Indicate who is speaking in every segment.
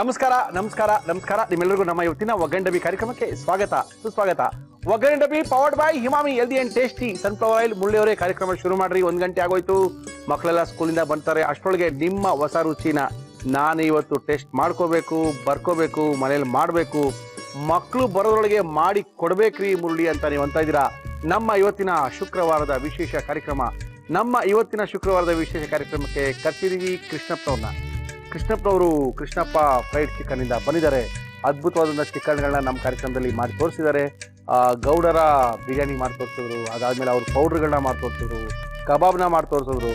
Speaker 1: ನಮಸ್ಕಾರ ನಮಸ್ಕಾರ ನಮಸ್ಕಾರ ನಿಮ್ಮೆಲ್ಲರಿಗೂ ನಮ್ಮ ಇವತ್ತಿನ ಒಗ್ಗಂಡಬಿ ಕಾರ್ಯಕ್ರಮಕ್ಕೆ ಸ್ವಾಗತ ಸುಸ್ವಾಗತ ಒಗ್ಗಂಡಬಿ ಪವರ್ಡ್ ಬೈ ಹಿಮಾಮಿ healthy and tasty sunflower oil ಮುಳ್ಳಿಯವರೇ ಕಾರ್ಯಕ್ರಮ ಶುರು ಮಾಡ್ರಿ ಒಂದ್ ಗಂಟೆ ಆಗೋಯ್ತು ಮಕ್ಕಳೆಲ್ಲ ಸ್ಕೂಲಿಂದ ಬರ್ತಾರೆ ಅಷ್ಟರೊಳಗೆ ನಿಮ್ಮ ಹೊಸ ರುಚಿನ ನಾನು ಇವತ್ತು ಟೆಸ್ಟ್ ಮಾಡ್ಕೋಬೇಕು ಬರ್ಕೋಬೇಕು ಮನೇಲಿ ಮಾಡಬೇಕು ಮಕ್ಕಳು ಬರೋದ್ರೊಳಗೆ ಮಾಡಿ ಕೊಡ್ಬೇಕ್ರಿ ಮುರುಳಿ ಅಂತ ನೀವು ಅಂತ ಇದ್ದೀರಾ ನಮ್ಮ ಇವತ್ತಿನ ಶುಕ್ರವಾರದ ವಿಶೇಷ ಕಾರ್ಯಕ್ರಮ ನಮ್ಮ ಇವತ್ತಿನ ಶುಕ್ರವಾರದ ವಿಶೇಷ ಕಾರ್ಯಕ್ರಮಕ್ಕೆ ಕರ್ತಿದೀವಿ ಕೃಷ್ಣಪ್ಪನವ್ರನ್ನ ಕೃಷ್ಣಪ್ಪನವರು ಕೃಷ್ಣಪ್ಪ ಫ್ರೈಡ್ ಚಿಕನ್ ಇಂದ ಬಂದಿದ್ದಾರೆ ಅದ್ಭುತವಾದಂಥ ಚಿಕನ್ಗಳನ್ನ ನಮ್ಮ ಕಾರ್ಯಕ್ರಮದಲ್ಲಿ ಮಾಡಿ ತೋರಿಸಿದ್ದಾರೆ ಆ, ಗೌಡರ ಬಿರಿಯಾನಿ ಮಾಡಿ ತೋರಿಸಿದ್ರು ಅದಾದ್ಮೇಲೆ ಅವ್ರ ಪೌಡ್ರ್ಗಳನ್ನ ಮಾಡಿ ತೋರಿಸಿದ್ರು ಕಬಾಬ್ನ ಮಾಡಿ ತೋರಿಸಿದ್ರು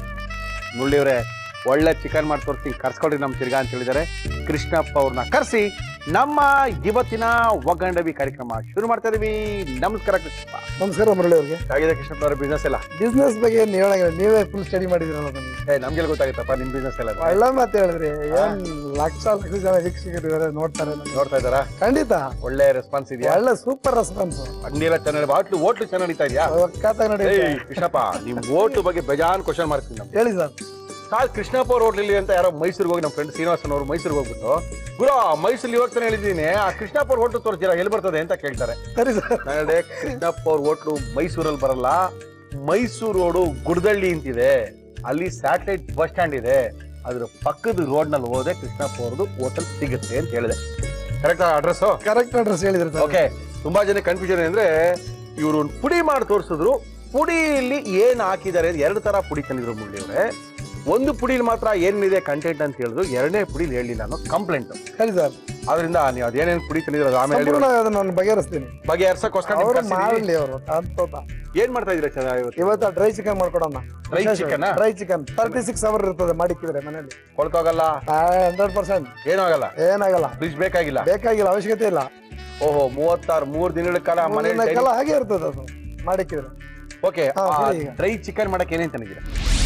Speaker 1: ಮುಳ್ಳಿಯವರೇ ಒಳ್ಳೆ ಚಿಕನ್ ಮಾಡಿ ತೋರಿಸಿ ಕರ್ಸ್ಕೊಳ್ರಿ ನಮ್ಮ ತಿರ್ಗಾ ಅಂತ ಹೇಳಿದ್ದಾರೆ ಕೃಷ್ಣಪ್ಪ ಅವ್ರನ್ನ ಕರೆಸಿ ನಮ್ಮ ಇವತ್ತಿನ ಒಗ್ಗಂಡವಿ ಕಾರ್ಯಕ್ರಮ ಶುರು ಮಾಡ್ತಾ ಇದೀವಿ ನಮಸ್ಕಾರ ಕೃಷ್ಣಪ್ಪ
Speaker 2: ನಮಸ್ಕಾರ ಮುರಳಿ ಅವ್ರಿಗೆ
Speaker 1: ಹೇಗಿದೆ ಕೃಷ್ಣಪ್ಪ ಅವರ ಬಿಸ್ನೆಸ್ ಎಲ್ಲ
Speaker 2: ಬಿಸ್ನೆಸ್ ಬಗ್ಗೆ ಏನ್ ಹೇಳಂಗಿಲ್ಲ ನೀವೇ ಫುಲ್ ಸ್ಟಡಿ ಮಾಡಿದಿರಲ್ಲ ನನಗೆ
Speaker 1: ಏ ನಮ್ಗೆಲ್ಲ ಗೊತ್ತಾಗುತ್ತಪ್ಪ ನಿಮ್ ಬಿಸ್ನೆಸ್ ಎಲ್ಲ
Speaker 2: ಒಳ್ಳೆ ಮಾತು ಹೇಳಿದ್ರಿ ಏನ್ ಲಕ್ಷ ಲಕ್ಷ ಜನ ವೀಕ್ಷಕರು ಇದಾರೆ ನೋಡ್ತಾರೆ ನಮ್ಗೆ.
Speaker 1: ನೋಡ್ತಾ ಇದ್ದಾರಾ
Speaker 2: ಖಂಡಿತ
Speaker 1: ಒಳ್ಳೆ ರೆಸ್ಪಾನ್ಸ್ ಇದೆಯಾ
Speaker 2: ಒಳ್ಳೆ ಸೂಪರ್ ರೆಸ್ಪಾನ್ಸ್
Speaker 1: ಅಂಗಡಿ ಎಲ್ಲ ಚೆನ್ನಾಗಿ ಹೋಟ್ಲು ಹೋಟ್ಲು ಚೆನ್ನಾಗಿ ನಡೀತಾ ಇದೆಯಾ
Speaker 2: ಒಕ್ಕಾತ ನೋಡಿ
Speaker 1: ಏಯ್ ಕೃಷ್ಣಪ್ಪ ನಿಮ್ ಓಟು ಬಗ್ಗೆ ಬೇಜಾನ್ ಕ್ವಶನ್ ಮಾಡ್ತೀನಿ ನಮ್ಗೆ
Speaker 2: ಹೇಳಿ ಸರ್
Speaker 1: ಕಾಲ್ ಕೃಷ್ಣಪ್ಪ ಅವ್ರ ಹೋಟ್ಲಲ್ಲಿ ಅಂತ ಯಾರೋ ಮೈಸೂರಿಗೆ ಹೋಗಿ ನಮ್ಮ ಫ್ರೆಂಡ್ ಶ್ರೀನಿವಾಸನ್ ಅವರು ಮೈಸೂರಿಗೆ ಹೋಗ್ಬಿಟ್ಟು ಗುರು ಮೈಸೂರಲ್ಲಿ ಇವತ್ತು ಹೇಳಿದ್ದೀನಿ ಆ ಕೃಷ್ಣಪ್ಪ ಅವ್ರ ಹೋಟ್ಲು ತೋರಿಸಿರ ಎಲ್ಲಿ ಬರ್ತದೆ ಅಂತ ಕೇಳ್ತಾರೆ
Speaker 2: ಸರಿ ಸರ್
Speaker 1: ನಾನು ಹೇಳಿದೆ ಕೃಷ್ಣಪ್ಪ ಅವ್ರ ಹೋಟ್ಲು ಮೈಸೂರಲ್ಲಿ ಬರಲ್ಲ ಮೈಸೂರು ರೋಡು ಗುಡದಳ್ಳಿ ಅಂತಿದೆ ಅಲ್ಲಿ ಸ್ಯಾಟಲೈಟ್ ಬಸ್ ಸ್ಟ್ಯಾಂಡ್ ಇದೆ ಅದ್ರ ಪಕ್ಕದ ರೋಡ್ ನಲ್ಲಿ ಹೋದೆ ಕೃಷ್ಣಪ್ಪ ಅವ್ರದ್ದು ಹೋಟೆಲ್ ಸಿಗುತ್ತೆ ಅಂತ ಹೇಳಿದೆ ಕರೆಕ್ಟ್ ಅಡ್ರೆಸ್
Speaker 2: ಕರೆಕ್ಟ್ ಅಡ್ರೆಸ್ ಹೇಳಿದ್ರಿ ಸರ್
Speaker 1: ಓಕೆ ತುಂಬಾ ಜನ ಕನ್ಫ್ಯೂಷನ್ ಅಂದ್ರೆ ಇವರು ಒಂದು ಪುಡಿ ಮಾಡಿ ತೋರಿಸಿದ್ರು ಪುಡಿಯಲ್ಲಿ ಏನ್ ಹಾಕಿದ್ದಾರೆ ಅಂತ ಎರಡು ತರ ಪುಡಿ ತಂದಿದ್ರು ಮುಳ್ಳಿ ಅವರೇ ಒಂದು ಪುಡಿಲಿ ಮಾತ್ರ ಏನಿದೆ ಕಂಟೆಂಟ್ ಅಂತ ಹೇಳಿದ್ರು ಎರಡನೇ ಪುಡಿಲಿ ಹೇಳಿಲ್ಲ ಅನ್ನೋ ಕಂಪ್ಲೇಂಟ್
Speaker 2: ಹೇಳಿ ಸರ್
Speaker 1: ಅದರಿಂದ ನೀವು ಅದೇನೇನು ಪುಡಿ ತಂದಿದ್ರು ಅದು ಆಮೇಲೆ ಹೇಳಿ
Speaker 2: ಸಂಪೂರ್ಣ ಅದನ್ನ ನಾನು ಬಗೆಹರಿಸ್ತೀನಿ
Speaker 1: ಬಗೆಹರ್ಸಕ್ಕೋಸ್ಕರ ನಿಮ್ಗೆ
Speaker 2: ಅವರು
Speaker 1: ಕರ್ಸಿದೀವಿ.
Speaker 2: ಮಾಡಲಿ ಅವರು ಅಂತೋತ
Speaker 1: ಏನ್ ಮಾಡ್ತಾ ಇದ್ರೆ ಚೆನ್ನಾಗಿ ಇವತ್ತು
Speaker 2: ಇವತ್ತು ಡ್ರೈ ಚಿಕನ್ ಮಾಡ್ಕೊಡೋಣ
Speaker 1: Dry chicken ಆ?
Speaker 2: Dry chicken thirty six hour ಇರ್ತದೆ ಮಾಡಿಕ್ಕಿದ್ರೆ ಮನೇಲಿ
Speaker 1: ಕೊಳ್ತೋಗಲ್ಲ
Speaker 2: ಹಂಡ್ರೆಡ್ ಪರ್ಸೆಂಟ್
Speaker 1: ಏನೂ ಆಗಲ್ಲ
Speaker 2: ಏನಾಗಲ್ಲ
Speaker 1: ಫ್ರಿಜ್ ಬೇಕಾಗಿಲ್ಲ
Speaker 2: ಬೇಕಾಗಿಲ್ಲ ಅವಶ್ಯಕತೆ ಇಲ್ಲ
Speaker 1: ಓಹೋ ಮೂವತ್ತಾರು ಮೂರ್ ದಿನಗಳ ಕಾಲ ಮನೇಲಿ
Speaker 2: ಮೂರನೇಕಾಲ ಹಾಗೆ ಇರ್ತದೆ ಅದು ಮಾಡಿಕ್ಕಿದ್ರೆ
Speaker 1: ಓಕೆ
Speaker 2: ಹಾ, ಹೇಳಿ ಈಗ.
Speaker 1: ಡ್ರೈ ಚಿಕನ್ ಮಾಡಕ್ಕೆ ಏನೇನ್ ತಂದಿದ್ದೀರಾ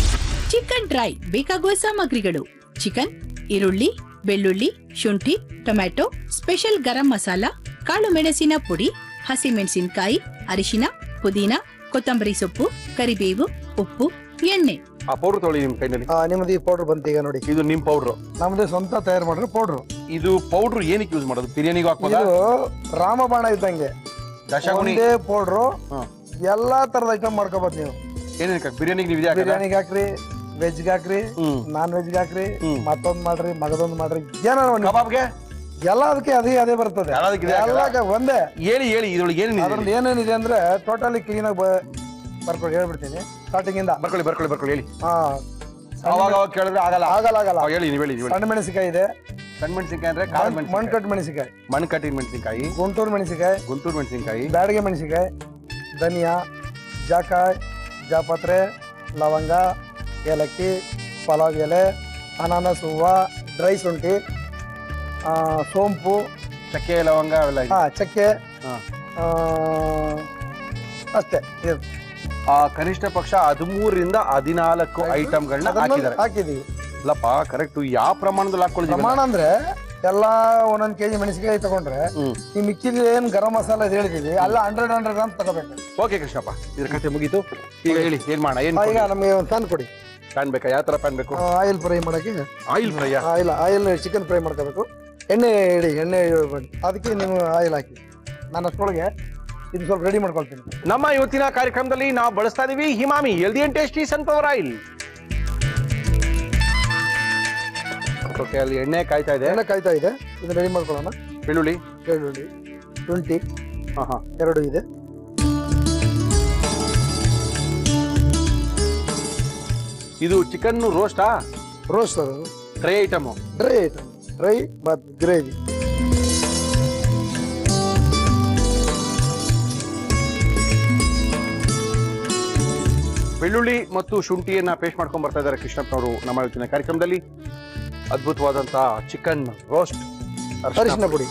Speaker 3: ಚಿಕನ್ ಡ್ರೈ ಬೇಕಾಗುವ ಸಾಮಗ್ರಿಗಳು ಚಿಕನ್ ಈರುಳ್ಳಿ ಬೆಳ್ಳುಳ್ಳಿ ಶುಂಠಿ ಟೊಮ್ಯಾಟೊ ಸ್ಪೆಷಲ್ ಗರಂ ಮಸಾಲ ಕಾಳು ಮೆಣಸಿನ ಪುಡಿ ಹಸಿಮೆಣಸಿನಕಾಯಿ ಅರಿಶಿನ ಪುದೀನ ಕೊತ್ತಂಬರಿ ಸೊಪ್ಪು ಕರಿಬೇವು ಉಪ್ಪು ಎಣ್ಣೆ
Speaker 1: ಆ ಪೌಡರ್ ತೊಗೊಳ್ಳಿ ನಿಮ್ ಕೈನಲ್ಲಿ
Speaker 2: ಆ, ನಿಮ್ಮದು ಈ ಪೌಡರ್ ಬಂತು ಈಗ ನೋಡಿ
Speaker 1: ಇದು ನಿಮ್ ಪೌಡ್ರು
Speaker 2: ನಮ್ದು ಸ್ವಂತ ತಯಾರು ಮಾಡಿರೋ ಪೌಡ್ರು
Speaker 1: ಇದು ಪೌಡರ್ ಏನಕ್ಕೆ ಯೂಸ್ ಮಾಡೋದು ಬಿರಿಯಾನಿಗೂ ಹಾಕ್ಬೋದಾ
Speaker 2: ಇದು ರಾಮಬಾಣ ಇದ್ದಂಗೆ
Speaker 1: ದಶಗುಣಿ
Speaker 2: ಒಂದೇ ಪೌಡ್ರು
Speaker 1: ಹಾ.
Speaker 2: ಎಲ್ಲಾ ತರದ ಐಟಮ್ ಮಾಡ್ಕೋಬೋದು ನೀವು
Speaker 1: ಏನೇನಕ್ಕೆ ಬಿರಿಯಾನಿಗೆ ನೀವು ಇದ್ಯಾಕ
Speaker 2: ಬಿರಿಯಾನಿಗೆ ಹಾಕ್ರಿ ವೆಜ್ ಹಾಕ್ರಿ
Speaker 1: ಹ್ಮ್
Speaker 2: ನಾನ್ ವೆಜ್ ಹಾಕ್ರಿ
Speaker 1: ಹ್ಮ್.
Speaker 2: ಮತ್ತೊಂದ್ ಮಾಡ್ರಿ ಮಗದೊಂದ್ ಮಾಡ್ರಿ ಏನೋ ಒಂದು
Speaker 1: ಕಬಾಬ್ಗೆ
Speaker 2: ಎಲ್ಲ ಅದಕ್ಕೆ ಅದೇ ಅದೇ ಬರ್ತದೆ
Speaker 1: ಎಲ್ಲದಕ್ಕೆ ಇದೇ ಹಾಕಲ್ಲ?
Speaker 2: ಎಲ್ಲ ಒಂದೇ
Speaker 1: ಹೇಳಿ ಹೇಳಿ ಇದ್ರೊಳಗೆ ಏನೇನಿದೆ
Speaker 2: ಅದ್ರಲ್ಲಿ ಏನೇನಿದೆ ಅಂದ್ರೆ ಟೋಟಲಿ ಕ್ಲೀನ್ ಆಗಿ ಬರ್ಕೊಂಡು ಹೇಳ್ಬಿಡ್ತೀನಿ ಸ್ಟಾರ್ಟಿಂಗ್ ಇಂದ
Speaker 1: ಬರ್ಕೊಳ್ಳಿ ಬರ್ಕೊಳ್ಳಿ ಬರ್ಕೊಳ್ಳಿ ಹೇಳಿ
Speaker 2: ಹಾ
Speaker 1: ಅವಾಗ ಅವಾಗ ಕೇಳಿದ್ರೆ ಆಗಲ್ಲ
Speaker 2: ಆಗಲ್ಲ ಆಗಲ್ಲ
Speaker 1: ಅವಾಗ ಹೇಳಿ ನೀವು ಹೇಳಿ ನೀವು ಹೇಳಿ
Speaker 2: ಸಣ್ಣ ಮೆಣಸಿಕಾಯಿ ಇದೆ
Speaker 1: ಸಣ್ಣ ಮೆಣಸಿನ್ಕಾಯಿ ಅಂದ್ರೆ ಕಾಳು
Speaker 2: ಮಣ್
Speaker 1: ಮೆಣಸಿನ್ಕಾಯಿ
Speaker 2: ಕಟ್ ಮೆಣಸಿಕಾಯಿ
Speaker 1: ಮಣ್ಣು ಕಟ್ಟಿನ ಮೆಣಸಿನ್ಕಾಯಿ
Speaker 2: ಗುಂಟೂರು ಮೆಣಸಿಕಾಯಿ
Speaker 1: ಗುಂಟೂರು ಮೆಣಸಿನ್ಕಾಯಿ
Speaker 2: ಬ್ಯಾಡಗೆ ಮೆಣಸಿಕಾಯಿ ಧನಿಯಾ ಜಾಕಾಯ್ ಜಾಪತ್ರೆ ಲವಂಗ ಏಲಕ್ಕಿ ಪಲಾವ್ ಎಲೆ ಅನಾನಸ್ ಹೂವು ಡ್ರೈ ಶುಂಠಿ ಆ, ಸೋಂಪು
Speaker 1: ಚಕ್ಕೆ ಲವಂಗ ಅವೆಲ್ಲ ಇದೆ.
Speaker 2: ಹಾ ಚಕ್ಕೆ
Speaker 1: ಹಾ.
Speaker 2: ಆ, ಅಷ್ಟೇ ಇದು.
Speaker 1: ಆ ಕನಿಷ್ಠ ಪಕ್ಷ ಹದಿಮೂರರಿಂದ ಹದಿನಾಲ್ಕು ಐಟಮ್ಗಳನ್ನ
Speaker 2: ಅದನ್ನ
Speaker 1: ಹಾಕಿದ್ದಾರೆ
Speaker 2: ಹಾಕಿದೀವಿ
Speaker 1: ಇಲ್ಲಪ್ಪ ಕರೆಕ್ಟ್ ಯಾವ ಪ್ರಮಾಣದಲ್ಲಿ ಹಾಕೊಳ್ಳಿದ್ದೀವಿ
Speaker 2: ಪ್ರಮಾಣ ಅಂದ್ರೆ ಎಲ್ಲಾ ಒಂದೊಂದ್ ಕೆಜಿ ಮೆಣಸಿಕಾಯಿ ತಗೊಂಡ್ರೆ
Speaker 1: ಹ್ಮ್
Speaker 2: ಈ ಮಿಕ್ಕಿದ ಏನ್ ಗರಂ ಮಸಾಲ ಇದು ಹೇಳಿದೀವಿ ಅಲ್ಲ ಹಂಡ್ರೆಡ್ ಹಂಡ್ರೆಡ್ ಗ್ರಾಮ್ ತಗೋಬೇಕು
Speaker 1: ಓಕೆ ಕೃಷ್ಣಪ್ಪ ಇದ್ರ ಕಥೆ ಮುಗೀತು ಈಗ ಹೇಳಿ ಏನ್ ಮಾಡೋಣ ಏನ್
Speaker 2: ಆ, ಈಗ ನಮಗೆ ಒಂದು ಪ್ಯಾನ್ ಕೊಡಿ
Speaker 1: ಪ್ಯಾನ್ ಬೇಕಾ ಯಾವ ತರ ಪ್ಯಾನ್ ಬೇಕು
Speaker 2: ಆಯಿಲ್ ಫ್ರೈ ಮಾಡಕ್ಕೆ
Speaker 1: oil fry
Speaker 2: oil oil chicken fry ಮಾಡ್ಕೋಬೇಕು ಎಣ್ಣೆ ಇಡಿ ಎಣ್ಣೆ ಇಡ್ಬೇಡಿ. ಅದಕ್ಕೆ ನೀವು ಆಯಿಲ್ ಹಾಕಿ ನಾನು ಅಷ್ಟೊಳಗೆ ಇದು ಸ್ವಲ್ಪ ರೆಡಿ ಮಾಡ್ಕೊಳ್ತೀನಿ
Speaker 1: ನಮ್ಮ ಇವತ್ತಿನ ಕಾರ್ಯಕ್ರಮದಲ್ಲಿ ನಾವು ಬಳಸ್ತಾ ಇದೀವಿ ಹಿಮಾಮಿ healthy and tasty sunflower oil okay ಅಲ್ಲಿ ಎಣ್ಣೆ ಕಾಯ್ತಾ ಇದೆ
Speaker 2: ಎಣ್ಣೆ ಕಾಯ್ತಾ ಇದೆ ಇದು ರೆಡಿ ಮಾಡ್ಕೊಳ್ಳೋಣ
Speaker 1: ಬೆಳ್ಳುಳ್ಳಿ
Speaker 2: ಬೆಳ್ಳುಳ್ಳಿ ಶುಂಠಿ
Speaker 1: ಹಾ ಹಾ
Speaker 2: ಎರಡು ಇದೆ
Speaker 1: ಇದು ಚಿಕನ್ ರೋಸ್ಟಾ
Speaker 2: ರೋಸ್ಟ್ ಅದು
Speaker 1: dry item
Speaker 2: dry item dry ಮತ್ತು ಗ್ರೇವಿ
Speaker 1: ಬೆಳ್ಳುಳ್ಳಿ ಮತ್ತು ಶುಂಠಿಯನ್ನ ಪೇಸ್ಟ್ ಮಾಡ್ಕೊಂಡ್ ಬರ್ತಾ ಇದ್ದಾರೆ ಕೃಷ್ಣಪ್ಪನವರು ನಮ್ಮ ಇವತ್ತಿನ ಕಾರ್ಯಕ್ರಮದಲ್ಲಿ ಅದ್ಭುತವಾದಂತಹ ಚಿಕನ್ ರೋಸ್ಟ್
Speaker 2: ಅರಿಶಿನ ಪುಡಿ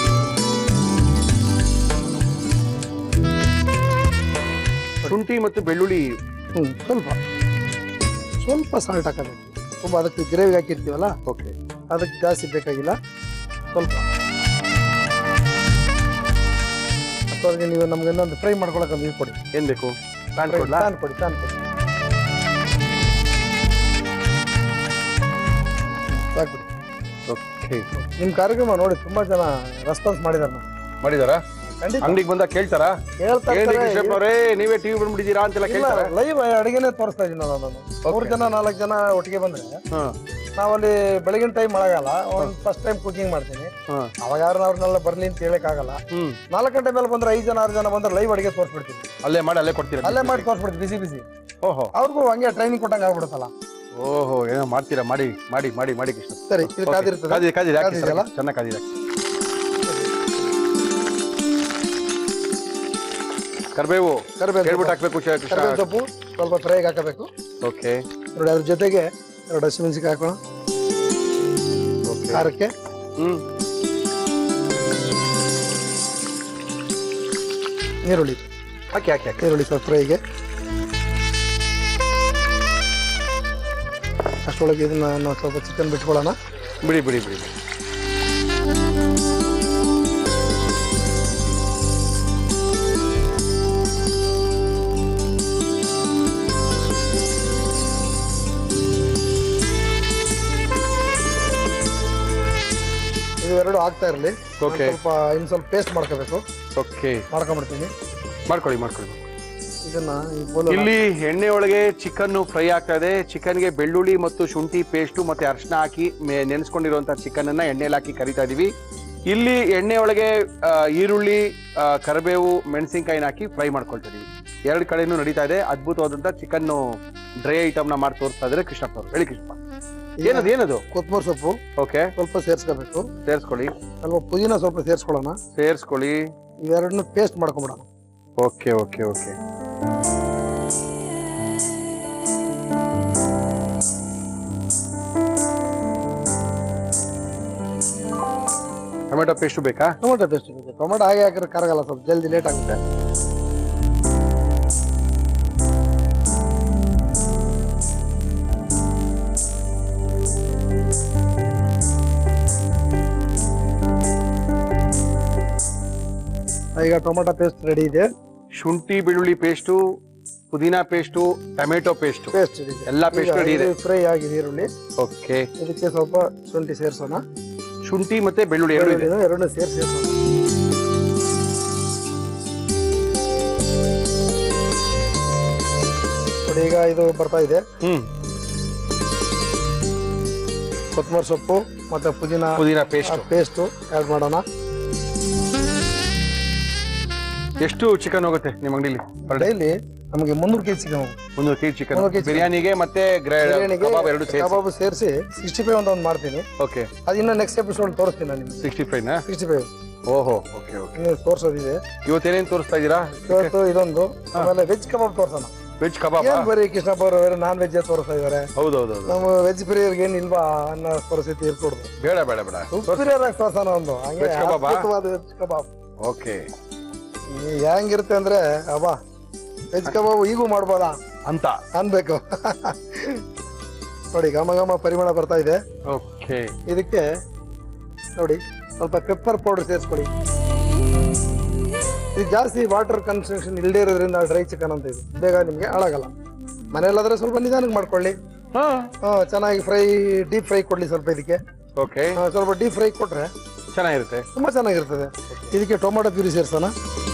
Speaker 1: ಶುಂಠಿ ಮತ್ತು ಬೆಳ್ಳುಳ್ಳಿ
Speaker 2: ಹ್ಞೂ ಸ್ವಲ್ಪ ಸ್ವಲ್ಪ ಸಾಲ್ಟ್ ಹಾಕೋಬೇಕು ತುಂಬ ಅದಕ್ಕೆ ಗ್ರೇವಿಗೆ ಹಾಕಿರ್ತೀವಲ್ಲ
Speaker 1: ಓಕೆ
Speaker 2: ಅದಕ್ಕೆ ಜಾಸ್ತಿ ಬೇಕಾಗಿಲ್ಲ ಸ್ವಲ್ಪ ಅಷ್ಟೊಳಗೆ ನೀವು ನಮ್ಗೆ ಇನ್ನೊಂದು ಫ್ರೈ ಮಾಡ್ಕೊಳಕ್ಕೆ ಒಂದು ಇದು ಕೊಡಿ
Speaker 1: ಏನ್ ಬೇಕು ಪ್ಯಾನ್ ಕೊಡ್ಲಾ
Speaker 2: ಪ್ಯಾನ್ ಕೊಡಿ ಪ್ಯಾನ್ ಕೊಡಿ ಸಾಕ್ಬಿಡಿ
Speaker 1: ಓಕೆ
Speaker 2: ನಿಮ್ ಕಾರ್ಯಕ್ರಮ ನೋಡಿ ತುಂಬಾ ಜನ ರೆಸ್ಪಾನ್ಸ್ ಮಾಡಿದಾರೆ ನೋಡಿ.
Speaker 1: ಮಾಡಿದಾರಾ
Speaker 2: ಖಂಡಿತ
Speaker 1: ಅಂಗಡಿಗೆ ಬಂದಾಗ ಕೇಳ್ತಾರಾ
Speaker 2: ಕೇಳ್ತಾ
Speaker 1: ಏನ್ರಿ
Speaker 2: ಇರ್ತಾರೆ.
Speaker 1: ಕೃಷ್ಣಪ್ಪನವ್ರೇ ನೀವೇ ಟಿವಿ ಬಂದ್ಬಿಟ್ಟಿದ್ದೀರಾ ಅಂತೆಲ್ಲ
Speaker 2: ಇಲ್ಲ
Speaker 1: ಕೇಳ್ತಾರಾ
Speaker 2: ಲೈವ್ ಅಡಿಗೆನೆ ತೋರಿಸ್ತಾ ಇದೀನಿ ನಾನು ನಾನು ಮೂರ್ ಜನ ನಾಲ್ಕು ಜನ ಒಟ್ಟಿಗೆ ಬಂದ್ರೆ
Speaker 1: ಹಾ
Speaker 2: ನಾವಲ್ಲಿ ಬೆಳಗಿನ ಟೈಮ್ ಮಳೆಗಾಲ ಒಂದು ಫಸ್ಟ್ ಟೈಮ್ ಕುಕಿಂಗ್ ಮಾಡ್ತೀನಿ
Speaker 1: ಹಾ
Speaker 2: ಅವಾಗ ಯಾರು ಅವ್ರನ್ನೆಲ್ಲ ಬರ್ಲಿ ಅಂತ ಹೇಳಕ್ ಆಗಲ್ಲ
Speaker 1: ಹ್ಮ್
Speaker 2: ನಾಲ್ಕು ಗಂಟೆ ಮೇಲೆ ಬಂದ್ರೆ ಐದು ಜನ ಆರು ಜನ ಬಂದ್ರೆ ಲೈವ್ ಅಡಿಗೆ ತೋರಿಸ್ಬಿಡ್ತೀನಿ
Speaker 1: ಅಲ್ಲೇ ಮಾಡಿ ಅಲ್ಲೇ ಕೊಡ್ತೀರಾ
Speaker 2: ಅಲ್ಲೇ ಮಾಡಿ ತೋರಿಸ್ಬಿಡ್ತೀನಿ ಬಿಸಿ ಬಿಸಿ
Speaker 1: ಓಹೋ
Speaker 2: ಅವ್ರಿಗೂ ಹಂಗೆ ಟ್ರೈನಿಂಗ್ ಕೊಟ್ಟಂಗೆ ಆಗ್ಬಿಡುತ್ತಲ್ಲ
Speaker 1: ಓಹೋ ಏನೋ ಮಾಡ್ತೀರಾ ಮಾಡಿ ಮಾಡಿ ಮಾಡಿ ಮಾಡಿ ಕೃಷ್ಣ
Speaker 2: ಸರಿ ಇದು ಕಾದಿರ್ತದೆ
Speaker 1: ಕಾದಿದೆ ಕಾದಿದೆ ಹಾಕಿ
Speaker 2: ಕಾದಿದೆಯಲ್ಲ?
Speaker 1: ಸರ್, ಚೆನ್ನಾಗಿ ಕಾದಿದೆ ಕರ್ಬೇವು
Speaker 2: ಕರಿಬೇವು
Speaker 1: ಹೇಳ್ಬಿಟ್ಟು ಹಾಕ್ಬೇಕು ಶ- ಕೃಷ್ಣ
Speaker 2: ಕರಿಬೇವು ಸೊಪ್ಪು ಸ್ವಲ್ಪ ಫ್ರೈಗೆ ಹಾಕಬೇಕು
Speaker 1: ಓಕೆ
Speaker 2: ನೋಡಿ ಅದ್ರ ಜೊತೆಗೆ ಎರಡು ಹಸಿಮೆಣಸಿಗೆ ಹಾಕೋಣ
Speaker 1: ಓಕೆ
Speaker 2: ಖಾರಕ್ಕೆ
Speaker 1: ಹ್ಮ್
Speaker 2: ನೀರುಳ್ಳಿ
Speaker 1: ಹಾಕಿ ಹಾಕಿ ಹಾಕಿ
Speaker 2: ಈರುಳ್ಳಿ ಸ್ವಲ್ಪ ಫ್ರೈಗೆ ಅಷ್ಟರೊಳಗೆ ಇದನ್ನ ನಾವು ಸ್ವಲ್ಪ ಚಿಕನ್ ಬಿಟ್ಕೊಳ್ಳೋಣ
Speaker 1: ಬಿಡಿ ಬಿಡಿ ಬಿಡಿ ಬಿಡಿ.
Speaker 2: ಇದು ಎರಡು ಆಗ್ತಾ ಇರಲಿ
Speaker 1: Okay.
Speaker 2: ಸ್ವಲ್ಪ ಇನ್ನು ಸ್ವಲ್ಪ ಪೇಸ್ಟ್ ಮಾಡ್ಕೋಬೇಕು
Speaker 1: ಓಕೆ
Speaker 2: ಮಾಡ್ಕೊಂಡ್ಬಿಡ್ತೀನಿ
Speaker 1: ಮಾಡ್ಕೊಳ್ಳಿ ಮಾಡ್ಕೊಳ್ಳಿ
Speaker 2: ಇದನ್ನ ಈ ಬೋಲು
Speaker 1: ಇಲ್ಲಿ ಎಣ್ಣೆ ಒಳಗೆ ಚಿಕನ್ ಫ್ರೈ ಆಗ್ತಾ ಇದೆ ಚಿಕನ್ಗೆ ಬೆಳ್ಳುಳ್ಳಿ ಮತ್ತು ಶುಂಠಿ ಪೇಸ್ಟು ಮತ್ತೆ ಅರಿಶಿನ ಹಾಕಿ ಮೆ- ನೆನೆಸ್ಕೊಂಡಿರುವಂತ ಚಿಕನ್ ಅನ್ನ ಎಣ್ಣೆಲಿ ಹಾಕಿ ಕರಿತಾ ಇದೀವಿ ಇಲ್ಲಿ ಎಣ್ಣೆ ಒಳಗೆ ಆ, ಈರುಳ್ಳಿ ಆ, ಕರಿಬೇವು ಮೆಣಸಿನ್ಕಾಯಿನ ಹಾಕಿ ಫ್ರೈ ಮಾಡ್ಕೊಳ್ತಾ ಇದೀವಿ ಎರಡು ಕಡೆನೂ ನಡೀತಾ ಇದೆ ಅದ್ಭುತವಾದಂತ ಚಿಕನ್ ಡ್ರೈ ಐಟಮ್ ನ ಮಾಡಿ ತೋರಿಸ್ತಾ ಇದ್ರೆ ಕೃಷ್ಣಪ್ಪ ಅವರು ಹೇಳಿ ಕೃಷ್ಣಪ್ಪ ಏನದು ಏನದು
Speaker 2: ಕೊತ್ತಂಬರಿ ಸೊಪ್ಪು
Speaker 1: ಓಕೆ
Speaker 2: ಸ್ವಲ್ಪ ಸೇರಿಸ್ಕೋಬೇಕು
Speaker 1: ಸೇರಿಸ್ಕೊಳ್ಳಿ
Speaker 2: ಸ್ವಲ್ಪ ಪುದೀನ ಸ್ವಲ್ಪ ಸೇರಿಸ್ಕೊಳ್ಳೋಣ
Speaker 1: ಸೇರಿಸ್ಕೊಳ್ಳಿ
Speaker 2: ಇವೆರಡನ್ನು ಪೇಸ್ಟ್ ಮಾಡ್ಕೊಂಬಿಡೋಣ
Speaker 1: okay okay okay tomato paste ಬೇಕಾ
Speaker 2: ಟೊಮೆಟೊ ಪೇಸ್ಟ್ ಬೇಕು ಟೊಮೆಟೊ ಹಾಗೆ ಹಾಕಿದ್ರೆ ಕರಗಲ್ಲ ಸ್ವಲ್ಪ ಜಲ್ದಿ ಲೇಟ್ ಆಗುತ್ತೆ ಈಗ ಟೊಮೆಟೊ ಪೇಸ್ಟ್ ರೆಡಿ ಇದೆ
Speaker 1: ಶುಂಠಿ ಬೆಳ್ಳುಳ್ಳಿ ಪೇಸ್ಟು ಪುದೀನಾ ಪೇಸ್ಟು ಟೊಮೆಟೊ ಪೇಸ್ಟು
Speaker 2: ಪೇಸ್ಟ್
Speaker 1: ಎಲ್ಲ paste ready ಇದೆ.
Speaker 2: ಫ್ರೈ ಆಗಿದೆ ಈರುಳ್ಳಿ
Speaker 1: ಓಕೆ
Speaker 2: ಇದಕ್ಕೆ ಸ್ವಲ್ಪ ಶುಂಠಿ ಸೇರಿಸೋಣ
Speaker 1: ಶುಂಠಿ ಮತ್ತೆ ಬೆಳ್ಳುಳ್ಳಿ ಎರಡು ಇದೆ
Speaker 2: ಎರಡನ್ನೂ ಸೇರಿಸಿ ಸೇರಿಸೋಣ ನೋಡಿ ಈಗ ಇದು ಬರ್ತಾ ಇದೆ
Speaker 1: ಹ್ಮ್
Speaker 2: ಕೊತ್ತಂಬರಿ ಸೊಪ್ಪು ಮತ್ತೆ ಪುದೀನ
Speaker 1: ಪುದೀನಾ ಪೇಸ್ಟ್
Speaker 2: ಪೇಸ್ಟು ಆ್ಯಡ್ ಮಾಡೋಣ
Speaker 1: ಎಷ್ಟು ಚಿಕನ್ ಹೋಗುತ್ತೆ ನಿಮ್ಮ ಅಂಗಡಿಲಿ ಪರ್ ಡೇ
Speaker 2: ಡೈಲಿ ನಮಗೆ ಮುನ್ನೂರು ಕೆ ಜಿ ಚಿಕನ್
Speaker 1: ಮುನ್ನೂರು ಕೆಜಿ ಚಿಕನ್
Speaker 2: ಮುನ್ನೂರು kg
Speaker 1: ಬಿರಿಯಾನಿಗೆ ಮತ್ತೆ ಗ್ರೇ- ಕಬಾಬ್ ಎರಡು ಸೇರಿಸಿ
Speaker 2: ಕಬಾಬ್ ಸೇರಿಸಿ ಸಿಕ್ಸ್ಟಿ ಫೈವ್ ಅಂತ ಒಂದು ಮಾಡ್ತೀನಿ
Speaker 1: ಓಕೆ
Speaker 2: ಅದು ಇನ್ನು ನೆಕ್ಸ್ಟ್ ಎಪಿಸೋಡ್ ತೋರಿಸ್ತೀನಿ ನಾನು ನಿಮ್ಗೆ
Speaker 1: ಸಿಕ್ಸ್ಟಿ ಫೈವ್ನಾ
Speaker 2: ಸಿಕ್ಸ್ಟಿ ಫೈವ್
Speaker 1: ಓಹೋ ಓಕೆ ಓಕೆ
Speaker 2: ಇನ್ನು ತೋರಿಸೋದಿದೆ
Speaker 1: ಇವತ್ತೇನೇನು ತೋರಿಸ್ತಾ ಇದ್ದೀರಾ
Speaker 2: ಇವತ್ತು ಇದೊಂದು ಆಮೇಲೆ ವೆಜ್ ಕಬಾಬ್ ತೋರ್ಸೋಣ
Speaker 1: ವೆಜ್ ಕಬಾಬ್
Speaker 2: ಏನ್ ಬರೀ ಕೃಷ್ಣಪ್ಪ ಅವರು ನಾನ್ ವೆಜ್ ತೋರಿಸ್ತಾ ಇದಾರೆ
Speaker 1: ಹೌದು ಹೌದು ಹೌದು
Speaker 2: ನಮ್ಮ ವೆಜ್ ಪ್ರಿಯರ್ಗೆ ಏನ್ ಇಲ್ವಾ ಅನ್ನೋ ಪರಿಸ್ಥಿತಿ ಇರ್ಕೊಡ್ದು
Speaker 1: ಬೇಡ ಬೇಡ ಬೇಡ
Speaker 2: ಸುಪ್ರಿಯರ್ ಆಗಿ ತೋರ್ಸೋಣ ಒಂದು ಹಂಗೆ
Speaker 1: Veg kebab ಆ?
Speaker 2: ಅದ್ಭುತವಾದ ವೆಜ್ ಕಬಾಬ್
Speaker 1: ಓಕೆ
Speaker 2: ಈ ಹೆಂಗಿರುತ್ತೆ ಅಂದ್ರೆ ಅಬ್ಬಾ ವೆಜ್ ಕಬಾಬ್ ಈಗೂ ಮಾಡ್ಬೋದಾ
Speaker 1: ಅಂತ
Speaker 2: ಅನ್ಬೇಕು ನೋಡಿ ಘಮ ಘಮ ಪರಿಮಳ ಬರ್ತಾ ಇದೆ
Speaker 1: ಓಕೆ
Speaker 2: ಇದಕ್ಕೆ ನೋಡಿ ಸ್ವಲ್ಪ ಪೆಪ್ಪರ್ ಪೌಡರ್ ಸೇರಿಸ್ಕೊಳ್ಳಿ ಇದು ಜಾಸ್ತಿ ವಾಟರ್ ಕನ್ಸ್ಟ್ರಕ್ಷನ್ ಇಲ್ಲದೆ ಇರೋದ್ರಿಂದ ಡ್ರೈ ಚಿಕನ್ ಅಂತ ಇದು ಬೇಗ ನಿಮಗೆ ಹಾಳಾಗಲ್ಲ ಮನೆಯಲ್ಲಾದ್ರೆ ಸ್ವಲ್ಪ ನಿಧಾನಕ್ಕೆ ಮಾಡ್ಕೊಳ್ಳಿ
Speaker 1: ಹಾ
Speaker 2: ಆ, ಚೆನ್ನಾಗಿ ಫ್ರೈ ಡೀಪ್ ಫ್ರೈ ಕೊಡ್ಲಿ ಸ್ವಲ್ಪ ಇದಕ್ಕೆ
Speaker 1: ಓಕೆ
Speaker 2: ಆ, ಸ್ವಲ್ಪ ಡೀಪ್ ಫ್ರೈ ಕೊಟ್ರೆ
Speaker 1: ಚೆನ್ನಾಗಿರುತ್ತೆ
Speaker 2: ತುಂಬಾ ಚೆನ್ನಾಗಿರ್ತದೆ ಇದಕ್ಕೆ ಟೊಮೊಟೊ ಪ್ಯೂರಿ ಸೇರ್ಸೋಣ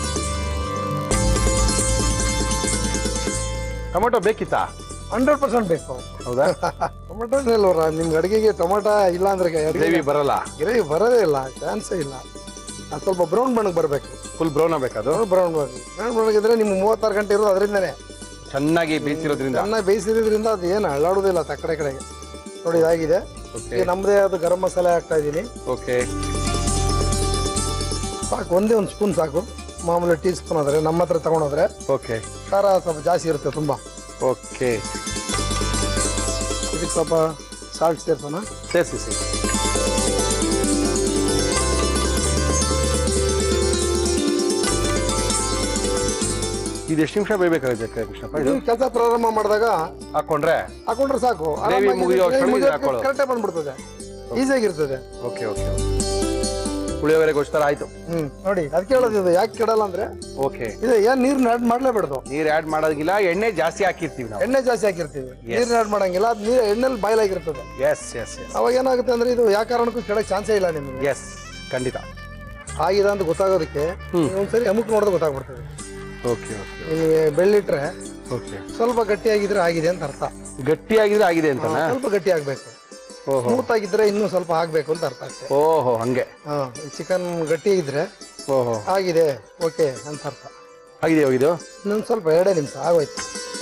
Speaker 1: ಟೊಮೆಟೊ ಬೇಕಿತ್ತಾ
Speaker 2: ಹಂಡ್ರೆಡ್ ಪರ್ಸೆಂಟ್ ಬೇಕು
Speaker 1: ಹೌದಾ
Speaker 2: ಟೊಮೊಟೊ ಇಲ್ವರ ನಿಮ್ಗೆ ಅಡಿಗೆಗೆ ಟೊಮೊಟೊ ಇಲ್ಲ ಅಂದ್ರೆ
Speaker 1: ಗ್ರೇವಿ ಬರಲ್ಲ
Speaker 2: ಗ್ರೇವಿ ಬರೋದೇ ಇಲ್ಲ ಚಾನ್ಸೇ ಇಲ್ಲ ಅದು ಸ್ವಲ್ಪ ಬ್ರೌನ್ ಬಣ್ಣಕ್ಕೆ ಬರಬೇಕು
Speaker 1: ಫುಲ್ ಬ್ರೌನ್ ಆಗ್ಬೇಕದು
Speaker 2: ಬ್ರೌನ್ ಬರಬೇಕು ಬ್ರೌನ್ ಬಣ್ಣಗಿದ್ರೆ ನಿಮ್ಗೆ ಮೂವತ್ತಾರು ಗಂಟೆ ಇರೋದು ಅದರಿಂದನೇ
Speaker 1: ಚೆನ್ನಾಗಿ ಬೇಯಿಸಿರೋದ್ರಿಂದ
Speaker 2: ಚೆನ್ನಾಗಿ ಬೇಯಿಸಿರೋದ್ರಿಂದ ಅದು ಏನು ಅಳ್ಳಾಡೋದಿಲ್ಲ ತಕ್ಕಡೆ ಕಡೆಗೆ ನೋಡಿ ಇದಾಗಿದೆ
Speaker 1: ಓಕೆ
Speaker 2: ಈಗ ನಮ್ಮದೇ ಅದು ಗರಂ ಮಸಾಲೆ ಹಾಕ್ತಾ ಇದ್ದೀನಿ
Speaker 1: ಓಕೆ
Speaker 2: ಸಾಕು ಒಂದೇ ಒಂದು ಸ್ಪೂನ್ ಸಾಕು ಮಾಮೂಲಿ ಟೀ ಸ್ಪೂನ್ ಆದರೆ ನಮ್ಮ ಹತ್ರ ತಗೊಂಡೋದ್ರೆ
Speaker 1: ಓಕೆ
Speaker 2: ಖಾರ ಸ್ವಲ್ಪ ಜಾಸ್ತಿ ಇರುತ್ತೆ ತುಂಬ
Speaker 1: ಓಕೆ
Speaker 2: ಇದಕ್ಕೆ ಸ್ವಲ್ಪ ಸಾಲ್ಟ್ ಸೇರ್ಸೋಣ
Speaker 1: ಸೇರಿಸಿ ಸಿ ಇದು ಎಷ್ಟು ನಿಮಿಷ ಬೇಯಬೇಕಾಗುತ್ತೆ ಕೃಷ್ಣಪ್ಪ ಇದು
Speaker 2: ನೀವು ಕೆಲಸ ಪ್ರಾರಂಭ ಮಾಡಿದಾಗ
Speaker 1: ಹಾಕೊಂಡ್ರೆ
Speaker 2: ಹಾಕೊಂಡ್ರೆ ಸಾಕು
Speaker 1: ಮುಗಿಯೋ ಅಷ್ಟ್ರೊಳಗೆ ಇದು ಹಾಕೊಳ್ಳೋದು.
Speaker 2: ಕರೆಕ್ಟೇ ಬಂದ್ಬಿಡ್ತದೆ ಈಸಿಯಾಗಿರ್ತದೆ
Speaker 1: ಓಕೆ ಓಕೆ ಪುಳಿಯೋಗರೆಗೋಸ್ಕರ ಆಯ್ತು
Speaker 2: ಹ್ಮ್ ನೋಡಿ ಅದಕ್ಕೆ ಹೇಳೋದು ಇದು ಯಾಕೆ ಕೆಡಲ್ಲ ಅಂದ್ರೆ
Speaker 1: ಓಕೆ
Speaker 2: ಇದು ಏನ್ ನೀರ್ನ ಆಡ್ ಮಾಡ್ಲೇಬೇಡ್ದು
Speaker 1: ನೀರ್ ಆಡ್ ಮಾಡೋದಿಲ್ಲ ಎಣ್ಣೆ ಜಾಸ್ತಿ ಹಾಕಿರ್ತೀವಿ ನಾವು
Speaker 2: ಎಣ್ಣೆ ಜಾಸ್ತಿ ಹಾಕಿರ್ತೀವಿ ನೀರ್ನ ಆಡ್ ಮಾಡಂಗಿಲ್ಲ ಅದು ನೀರು ಎಣ್ಣೆಲಿ ಬಾಯ್ಲ್ ಆಗಿರ್ತದೆ
Speaker 1: ಎಸ್ ಎಸ್ ಎಸ್
Speaker 2: ಅವಾಗ ಏನಾಗುತ್ತೆ ಅಂದ್ರೆ ಇದು ಯಾವ ಕಾರಣಕ್ಕೂ ಕೆಡಕ್ ಚಾನ್ಸೇ ಇಲ್ಲ ನಿಮ್ಗೆ
Speaker 1: ಎಸ್ ಖಂಡಿತ
Speaker 2: ಆಗಿದೆ ಅಂತ ಗೊತ್ತಾಗೋದಕ್ಕೆ
Speaker 1: ಹ್ಮ್.
Speaker 2: ನೀವು ಒಂದ್ಸರಿ ಅಮುಕ್ ನೋಡಿದ್ರೆ ಗೊತ್ತಾಗ್ಬಿಡ್ತದೆ
Speaker 1: ಓಕೆ ಓಕೆ
Speaker 2: ನಿಮಗೆ ಬೆಳ್ಳಿಟ್ರೆ
Speaker 1: ಓಕೆ
Speaker 2: ಸ್ವಲ್ಪ ಗಟ್ಟಿಯಾಗಿದ್ರೆ ಆಗಿದೆ ಅಂತ ಅರ್ಥ
Speaker 1: ಗಟ್ಟಿಯಾಗಿದ್ರೆ ಆಗಿದೆ ಅಂತನಾ
Speaker 2: ಸ್ವಲ್ಪ ಗಟ್ಟಿ ಆಗ್ಬೇಕು
Speaker 1: ಓಹೋ
Speaker 2: ಸ್ಮೂತ್ ಆಗಿದ್ರೆ ಇನ್ನೂ ಸ್ವಲ್ಪ ಆಗ್ಬೇಕು ಅಂತ ಅರ್ಥ ಅಷ್ಟೇ
Speaker 1: ಓಹೋ ಹಂಗೆ
Speaker 2: ಹಾ ಚಿಕನ್ ಗಟ್ಟಿ ಇದ್ರೆ
Speaker 1: ಓಹೋ
Speaker 2: ಆಗಿದೆ ಓಕೆ ಅಂತ ಅರ್ಥ
Speaker 1: ಆಗಿದೆ ಹೋಗಿದ್ದು
Speaker 2: ಇನ್ನೊಂದು ಸ್ವಲ್ಪ ಎರಡೇ ನಿಮಿಷ ಆಗೋಯ್ತು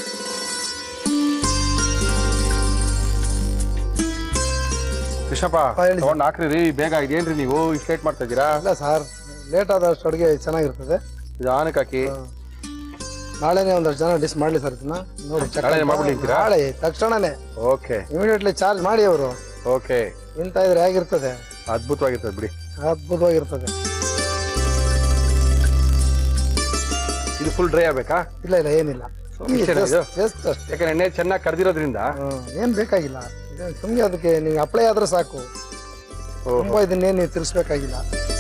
Speaker 1: ಕೃಷ್ಣಪ್ಪ
Speaker 2: ಹಾ, ಹೇಳಿ.
Speaker 1: ತಗೊಂಡ್ ಹಾಕ್ರಿ ರೀ ಬೇಗ ಇದೇನ್ರಿ ನೀವು ಇಷ್ಟು ಲೇಟ್ ಮಾಡ್ತಾ ಇದ್ದೀರಾ
Speaker 2: ಇಲ್ಲ ಸರ್ ಲೇಟ್ ಆದಷ್ಟು ಅಡುಗೆ ಚೆನ್ನಾಗಿರ್ತದೆ
Speaker 1: ನಿಧಾನಕ್ಕೆ ಹಾಕಿ
Speaker 2: ನಾಳೆನೇ ಒಂದಷ್ಟು ಜನ ಡಿಸ್ ಮಾಡ್ಲಿ ಸರ್ ಇದನ್ನ ನೋಡಿ check
Speaker 1: ನಾಳೆನೇ
Speaker 2: ಮಾಡಿ.
Speaker 1: ಮಾಡ್ಬಿಡಿ ಅಂತೀರಾ?
Speaker 2: ನಾಳೆ ತಕ್ಷಣನೇ
Speaker 1: ಓಕೆ
Speaker 2: ಇಮಿಡಿಯೇಟ್ಲಿ ಚಾರ್ಜ್ ಮಾಡಿ ಅವರು
Speaker 1: ಓಕೆ
Speaker 2: ಇಂತ ಇದ್ರೆ ಹೇಗಿರ್ತದೆ
Speaker 1: ಅದ್ಭುತವಾಗಿರ್ತದೆ ಬಿಡಿ
Speaker 2: ಅದ್ಭುತವಾಗಿರ್ತದೆ
Speaker 1: ಇದು ಫುಲ್ ಡ್ರೈ ಆಗ್ಬೇಕಾ
Speaker 2: ಇಲ್ಲ ಇಲ್ಲ ಏನಿಲ್ಲ
Speaker 1: ಇಷ್ಟೇನಾ ಇದು?
Speaker 2: ಜಸ್ಟ್ ಅಷ್ಟೇ
Speaker 1: ಯಾಕಂದ್ರೆ ಎಣ್ಣೆ ಚೆನ್ನಾಗಿ ಕರ್ದಿರೋದ್ರಿಂದ
Speaker 2: ಹ್ಮ್, ಏನ್ ಬೇಕಾಗಿಲ್ಲ ಇದೇನ್ ಸುಮ್ನೆ ಅದಕ್ಕೆ ನೀವು ಅಪ್ಲೈ ಆದ್ರೆ ಸಾಕು
Speaker 1: ಓಹೋ
Speaker 2: ತುಂಬಾ ಇದನ್ನೇನು ನೀವು ತಿರ್ಸ್ಬೇಕಾಗಿಲ್ಲ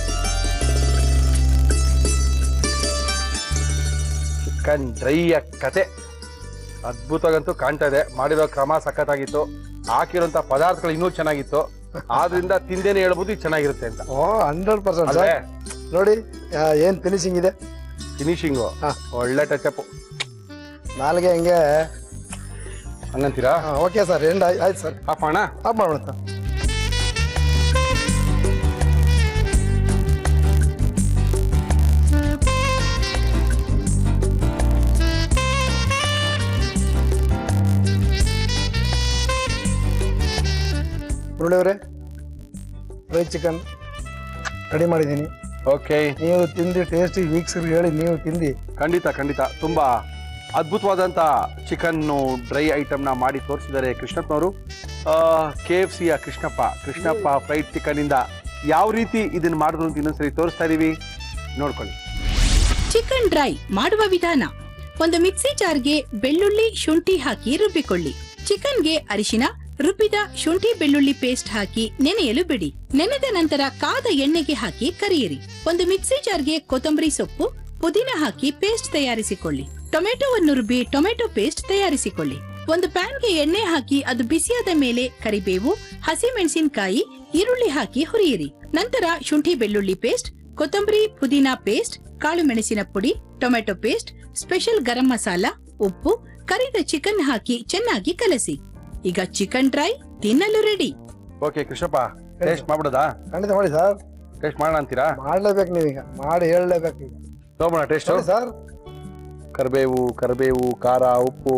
Speaker 1: ಚಿಕನ್ ಡ್ರೈ ಕತೆ ಅದ್ಭುತವಾಗಂತೂ ಕಾಣ್ತಾ ಇದೆ ಮಾಡಿರೋ ಕ್ರಮ ಸಖತ್ತಾಗಿತ್ತು ಹಾಕಿರೋಂತ ಪದಾರ್ಥಗಳು ಇನ್ನೂ ಚೆನ್ನಾಗಿತ್ತು ಆದ್ರಿಂದ ತಿಂದೇನೆ ಹೇಳ್ಬೋದು ಇದು ಚೆನ್ನಾಗಿರುತ್ತೆ ಅಂತ
Speaker 2: ಓ ಹಂಡ್ರೆಡ್ ಪರ್ಸೆಂಟ್
Speaker 1: ಅಲ್ವೇ
Speaker 2: ನೋಡಿ ಆ, ಏನ್ ಫಿನಿಶಿಂಗ್ ಇದೆ
Speaker 1: ಫಿನಿಶಿಂಗು
Speaker 2: ಹಾ.
Speaker 1: ಒಳ್ಳೆ ಟಚಪ್
Speaker 2: ನಾಲ್ಗೆ ಹಂಗೆ
Speaker 1: ಹಂಗಂತೀರಾ
Speaker 2: ಓಕೆ ಸರ್ ಎಂಡ್ ಆಯ್ತು ಸರ್
Speaker 1: ಆಫ್ ಮಾಡೋಣ
Speaker 2: ಆಫ್ ಮಾಡೋಣ ಸರ್ ಮುರಳಿಯವರೇ ಫ್ರೈ ಚಿಕನ್ ರೆಡಿ ಮಾಡಿದ್ದೀನಿ
Speaker 1: ಓಕೆ
Speaker 2: ನೀವು ತಿಂದು ಟೇಸ್ಟಿ ವೀಕ್ಸ್ರಿಗೆ ಹೇಳಿ ನೀವು ತಿಂದು
Speaker 1: ಖಂಡಿತ ಖಂಡಿತ ತುಂಬಾ ಅದ್ಭುತವಾದಂತ ಚಿಕನ್ ಡ್ರೈ ಐಟಮ್ ನ ಮಾಡಿ ತೋರಿಸಿದ್ದಾರೆ ಕೃಷ್ಣಪ್ಪನವರು ಕೆ ಎಫ್ ಸಿಯ ಕೃಷ್ಣಪ್ಪ ಕೃಷ್ಣಪ್ಪ ಫ್ರೈಡ್ ಚಿಕನ್ ಇಂದ ಯಾವ ರೀತಿ ಇದನ್ನ ಮಾಡಿದ್ರು ಅಂತ ಇನ್ನೊಂದ್ಸರಿ ತೋರಿಸ್ತಾ ಇದೀವಿ ನೋಡ್ಕೊಳ್ಳಿ
Speaker 3: ಚಿಕನ್ ಡ್ರೈ ಮಾಡುವ ವಿಧಾನ ಒಂದು ಮಿಕ್ಸಿ ಜಾರ್ಗೆ ಬೆಳ್ಳುಳ್ಳಿ ಶುಂಠಿ ಹಾಕಿ ರುಬ್ಬಿಕೊಳ್ಳಿ ಚಿಕನ್ಗೆ ಅರಿಶಿನ ರುಬ್ಬಿದ ಶುಂಠಿ ಬೆಳ್ಳುಳ್ಳಿ ಪೇಸ್ಟ್ ಹಾಕಿ ನೆನೆಯಲು ಬಿಡಿ ನೆನೆದ ನಂತರ ಕಾದ ಎಣ್ಣೆಗೆ ಹಾಕಿ ಕರಿಯಿರಿ ಒಂದು ಮಿಕ್ಸಿ ಜಾರ್ಗೆ ಕೊತ್ತಂಬರಿ ಸೊಪ್ಪು ಪುದೀನ ಹಾಕಿ ಪೇಸ್ಟ್ ತಯಾರಿಸಿಕೊಳ್ಳಿ ಟೊಮೆಟೊವನ್ನು ರುಬ್ಬಿ ಟೊಮೆಟೊ ಪೇಸ್ಟ್ ತಯಾರಿಸಿಕೊಳ್ಳಿ ಒಂದು ಪ್ಯಾನ್ಗೆ ಎಣ್ಣೆ ಹಾಕಿ ಅದು ಬಿಸಿಯಾದ ಮೇಲೆ ಕರಿಬೇವು ಹಸಿಮೆಣಸಿನಕಾಯಿ ಈರುಳ್ಳಿ ಹಾಕಿ ಹುರಿಯಿರಿ ನಂತರ ಶುಂಠಿ ಬೆಳ್ಳುಳ್ಳಿ ಪೇಸ್ಟ್ ಕೊತ್ತಂಬರಿ ಪುದೀನಾ ಪೇಸ್ಟ್ ಕಾಳು ಮೆಣಸಿನ ಪುಡಿ tomato paste special garam masala ಉಪ್ಪು ಕರಿದ ಚಿಕನ್ ಹಾಕಿ ಚೆನ್ನಾಗಿ ಕಲಸಿ ಈಗ ಚಿಕನ್ ಡ್ರೈ ತಿನ್ನಲು ರೆಡಿ
Speaker 1: ಓಕೆ ಕೃಷ್ಣಪ್ಪ ಟೇಸ್ಟ್ ಮಾಡ್ಬಿಡೋದಾ
Speaker 2: ಖಂಡಿತ ಮಾಡಿ ಸರ್
Speaker 1: ಟೇಸ್ಟ್ ಮಾಡೋಣ ಅಂತೀರಾ
Speaker 2: ಮಾಡ್ಲೇಬೇಕು ನೀವೀಗ ಮಾಡಿ ಹೇಳಲೇಬೇಕು ಈಗ
Speaker 1: ನೋಡೋಣ ಟೇಸ್ಟ್
Speaker 2: ನೋಡಿ ಸರ್
Speaker 1: ಕರಿಬೇವು ಕರಿಬೇವು ಖಾರ ಉಪ್ಪು